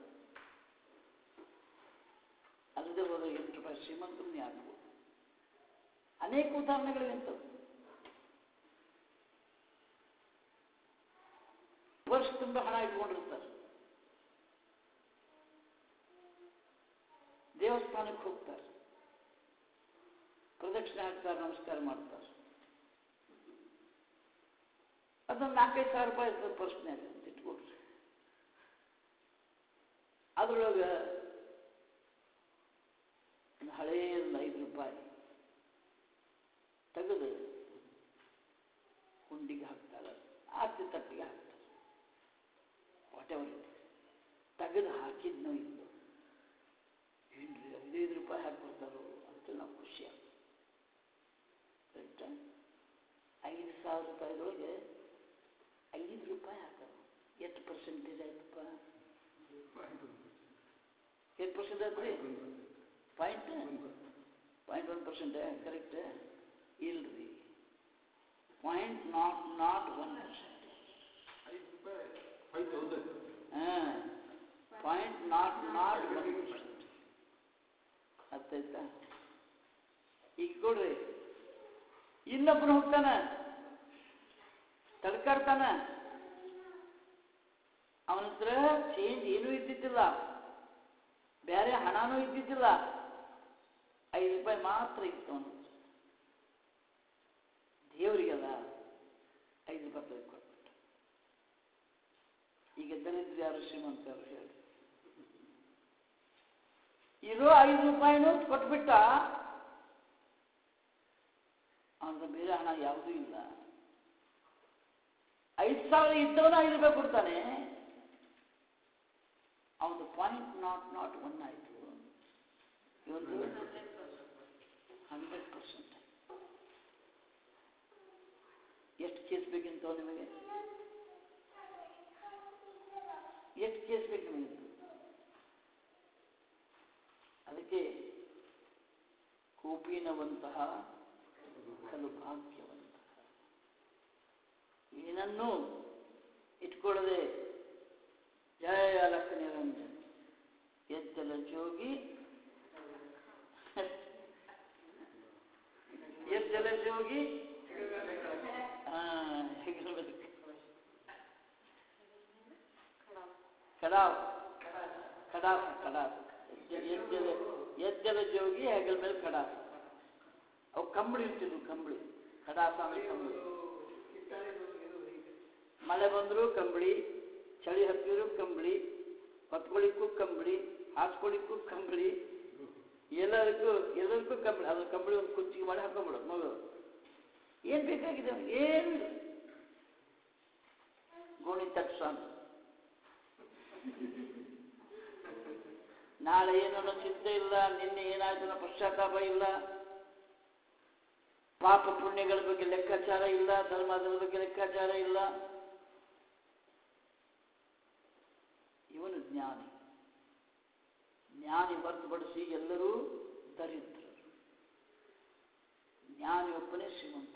A: ಅಲ್ಲದೆ ಹೋದ ಎಂಟು ರೂಪಾಯಿ ಶ್ರೀಮಂತರನ್ನೇ ಆಗ್ಬೋದು ಅನೇಕ ಉದಾಹರಣೆಗಳಿವೆ ಇಂಥವು ವರ್ಷ ತುಂಬ ಹಣ ಇಟ್ಕೊಂಡಿರ್ತಾರೆ ದೇವಸ್ಥಾನಕ್ಕೆ ಹೋಗ್ತಾರೆ ಪ್ರದಕ್ಷಿಣೆ ಹಾಕ್ತಾರೆ ನಮಸ್ಕಾರ ಮಾಡ್ತಾರೆ ಅದೊಂದು ನಾಲ್ಕೈದು ಸಾವಿರ ರೂಪಾಯಿ ಇರ್ತದೆ ಪರ್ಸ್ನ್ಯಾಗ ಅಂತ ಇಟ್ಕೊಡ್ರಿ ಅದ್ರೊಳಗೆ ಒಂದು ಹಳೆಯದೊಂದು ಐದು ರೂಪಾಯಿ ತೆಗೆದು ಹುಂಡಿಗೆ ಹಾಕ್ತಾರೆ ಆಸ್ತಿ ತಟ್ಟಿಗೆ ಹಾಕ್ತಾರೆ ವಾಟ್ ಎವರ್ ಇಟ್ ತೆಗೆದು ಹಾಕಿದ್ನೋ ಇಲ್ಲೋ ಏನ್ರಿ ಐದೈದು ರೂಪಾಯಿ ಹಾಕ್ಬಿಡ್ತಾರೋ ಅಂತ ನಾವು ಖುಷಿ ಆಗ್ತದೆ ಕರೆಕ್ಟಾ ಐದು ಸಾವಿರ ರೂಪಾಯಿದೊಳಗೆ ಐದು ರೂಪಾಯಿ ಹಾಕೋದು ಎಷ್ಟು ಪರ್ಸೆಂಟೇಜ್ ಆಯ್ತಪ್ಪ ಎಷ್ಟು ಪರ್ಸೆಂಟ್ ಆಯ್ತು ರೀ point point one percent correct ಇಲ್ರಿ point nought nought one percent ಹಾಂ point nought nought one percent ಅರ್ಥ ಆಯ್ತಾ ಈಗ ಕೊಡ್ರಿ ಇನ್ನೊಬ್ಬನು ಹೋಗ್ತಾನೆ ತಡ್ಕಾಡ್ತಾನ ಅವನ ಹತ್ರ ಚೇಂಜ್ ಏನೂ ಇದ್ದಿದ್ದಿಲ್ಲ ಬೇರೆ ಹಣನೂ ಇದ್ದಿದ್ದಿಲ್ಲ ಐದು ರೂಪಾಯಿ ಮಾತ್ರ ಇತ್ತು ಅವನು ದೇವರಿಗೆಲ್ಲ ಐದು ರೂಪಾಯಿ ತೆಗೆದು ಕೊಟ್ಬಿಟ್ಟ ಈಗ ದರಿದ್ರ ಯಾರು ಶ್ರೀಮಂತರು ಹೇಳಿ ಇರೋ ಐದು ರೂಪಾಯಿನೂ ಕೊಟ್ಬಿಟ್ಟ ಅವನ ಬೇರೆ ಹಣ ಯಾವುದೂ ಇಲ್ಲ ಐದು ಸಾವಿರ ಇದ್ದವನು ಐದು ರೂಪಾಯಿ ಕೊಡ್ತಾನೆ ಅವನು ಪಾಯಿಂಟ್ ನಾಟ್ ನಾಟ್ ಒನ್ ಆಯಿತು ಇವತ್ತು ಹಂಡ್ರೆಡ್ ಪರ್ಸೆಂಟ್ ಎಷ್ಟು ಕೇಸ್ ಬೇಕಿಂತ ನಿಮಗೆ ಎಷ್ಟು ಕೇಸ್ ಬೇಕು ನಿಮಗೆ ಅದಕ್ಕೆ ಕೋಪಿನವಂತಹ ಕಲು ಭಾಗ್ಯವಂತಹ ಏನನ್ನೂ ಇಟ್ಕೊಳ್ಳದೆ ಜಯ ಲಕ್ಕ ನಿರಂಜನ್ ಎದ್ದಲ ಜೋಗಿ ಎದ್ದಲ ಜೋಗಿ ಆ, ಹೆಗಲಬೇಕು. ಕಡಾವ್ ಕಡಾಫ್ ಕಡಾಫ್ ಎದ್ದಲ ಎದ್ದಲ ಜೋಗಿ ಹೆಗಲ ಮೇಲೆ ಕಡಾಫ್ ಅವು ಕಂಬಳಿ ಇರ್ತಿದ್ವು ಕಂಬಳಿ ಕಡಾಫ ಅಂದ್ರೆ ಕಂಬಳಿ ಮಳೆ ಬಂದರೂ ಕಂಬಳಿ ಚಳಿ ಹತ್ತಿದ್ರು ಕಂಬಳಿ ಹೊತ್ಕೊಳ್ಳಿಕ್ಕೂ ಕಂಬಳಿ ಹಾಸ್ಕೊಳ್ಳಿಕ್ಕೂ ಕಂಬಳಿ ಎಲ್ಲದಕ್ಕೂ ಎಲ್ಲದಕ್ಕೂ ಕಂಬಳಿ ಅದು ಕಂಬಳಿ ಒಂದು ಕುಚ್ಚಿಗೆ ಮಾಡಿ ಹಾಕೊಂಡ್ಬಿಡೋದು ಮಗಳು ಏನು ಬೇಕಾಗಿದೆ ಅವ್ನಿಗೆ? ಏನು ಇಲ್ಲ. ಗೋಣಿ ತಟ್ಸಾನ ನಾಳೆ ಏನನ್ನೋ ಚಿಂತೆ ಇಲ್ಲ ನಿನ್ನೆ ಏನಾಯ್ತು ಅನ್ನೋ ಪಶ್ಚಾತ್ತಾಪ ಇಲ್ಲ ಪಾಪ ಪುಣ್ಯಗಳ ಬಗ್ಗೆ ಲೆಕ್ಕಾಚಾರ ಇಲ್ಲ ಧರ್ಮದ ಬಗ್ಗೆ ಲೆಕ್ಕಾಚಾರ ಇಲ್ಲ ಇವನು ಜ್ಞಾನಿ ಜ್ಞಾನಿ ಹೊರತುಪಡಿಸಿ ಎಲ್ಲರೂ ದರಿದ್ರರು ಜ್ಞಾನಿ ಒಬ್ಬನೇ ಶ್ರೀಮಂತ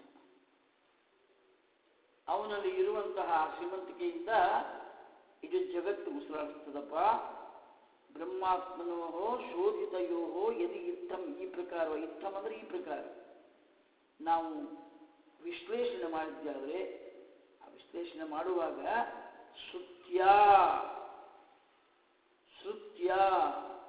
A: ಅವನಲ್ಲಿ ಇರುವಂತಹ ಶ್ರೀಮಂತಿಕೆಯಿಂದ ಇಡೀ ಜಗತ್ತು ಉಸಿರಾಡ್ತದಪ್ಪ ಬ್ರಹ್ಮಾತ್ಮನೋ ಶೋಧಿತಯೋ ಯದಿ ಇತ್ತಂ ಈ ಪ್ರಕಾರ ಇತ್ತಂ ಅಂದ್ರೆ ಈ ಪ್ರಕಾರ ನಾವು ವಿಶ್ಲೇಷಣೆ ಮಾಡಿದ್ದಾದ್ರೆ ಆ ವಿಶ್ಲೇಷಣೆ ಮಾಡುವಾಗ ಶ್ರುತ್ಯ ಶ್ರುತ್ಯ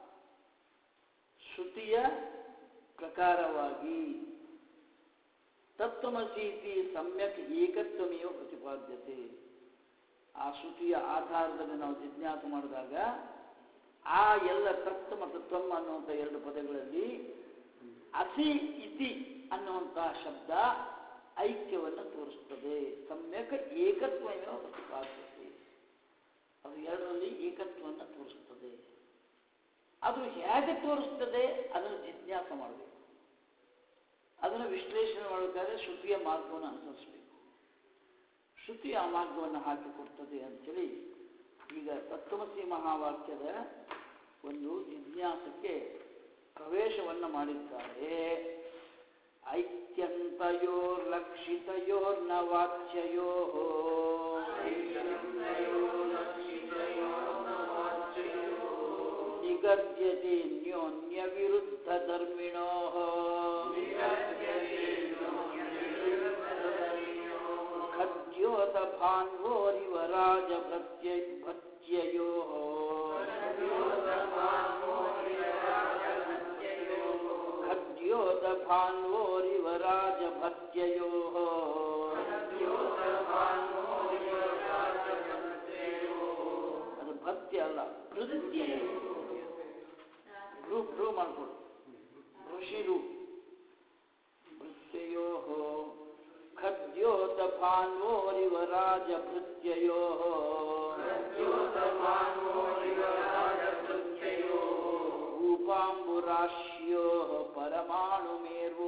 A: ಶ್ರುತಿಯ ಪ್ರಕಾರವಾಗಿ ತತ್ವಮಸಿ ಇತಿ ಸಮ್ಯಕ್ ಏಕತ್ವಮೇವ ಪ್ರತಿಪಾದ್ಯತೆ ಆ ಶ್ರುತಿಯ ಆಧಾರದ ಮೇಲೆ ನಾವು ಜಿಜ್ಞಾಸ ಮಾಡಿದಾಗ ಆ ಎಲ್ಲ ತತ್ವ ಮತ್ತು ತ್ವಮ್ ಅನ್ನುವಂಥ ಎರಡು ಪದಗಳಲ್ಲಿ ಅಸಿ ಇತಿ ಅನ್ನುವಂತಹ ಶಬ್ದ ಐಕ್ಯವನ್ನು ತೋರಿಸ್ತದೆ ಸಮ್ಯಕ್ ಏಕತ್ವಮೇವ ಪ್ರತಿಪಾದ್ಯತೆ ಅದು ಎರಡರಲ್ಲಿ ಏಕತ್ವವನ್ನು ತೋರಿಸ್ತದೆ ಅದು ಹೇಗೆ ತೋರಿಸ್ತದೆ ಅದನ್ನು ಜಿಜ್ಞಾಸ ಮಾಡಬೇಕು ಅದನ್ನು ವಿಶ್ಲೇಷಣೆ ಮಾಡಬೇಕಾದ್ರೆ ಶ್ರುತಿಯ ಮಾರ್ಗವನ್ನು ಅನುಸರಿಸಬೇಕು ಶ್ರುತಿ ಆ ಮಾರ್ಗವನ್ನು ಹಾಕಿಕೊಡ್ತದೆ ಅಂಥೇಳಿ ಈಗ ತತ್ವಮಸಿ ಮಹಾವಾಕ್ಯದ ಒಂದು ಜಿಜ್ಞಾಸಕ್ಕೆ ಪ್ರವೇಶವನ್ನು ಮಾಡಿದ್ದಾರೆ ಐಕ್ಯಂತಯೋರ್ಲಕ್ಷಿತಯೋರ್ನ ವಾಚ್ಯಯೋ ನಿಗದ್ಯತೆ ನ್ಯೋನ್ಯ ವಿರುದ್ಧ ಧರ್ಮಿಣೋ ಖದ್ಯೋತ ಭಾನ್ವೋರಿವ ರಾಜ ಭತ್ಯ ಭತ್ಯಯೋ ಖದ್ಯೋತ ಭಾನ್ವೋರಿವ ರಾಜ ಭತ್ಯಯೋ ಅದು ಭತ್ಯ ಅಲ್ಲ ಭೃತ್ಯ ಭ್ರೂ ಭ್ರೂ ಮಾಡ್ಕೊಡು ಋಷಿರು ಭೃತ್ಯಯೋ ಖದ್ಯೋತ ಭಾನ್ವೋರಿವ ರಾಜ ಭೃತ್ಯಯೋ ರೂಪಾಂಬುರಾಶ್ಯೋ ಪರಮಾಣು ಮೇರು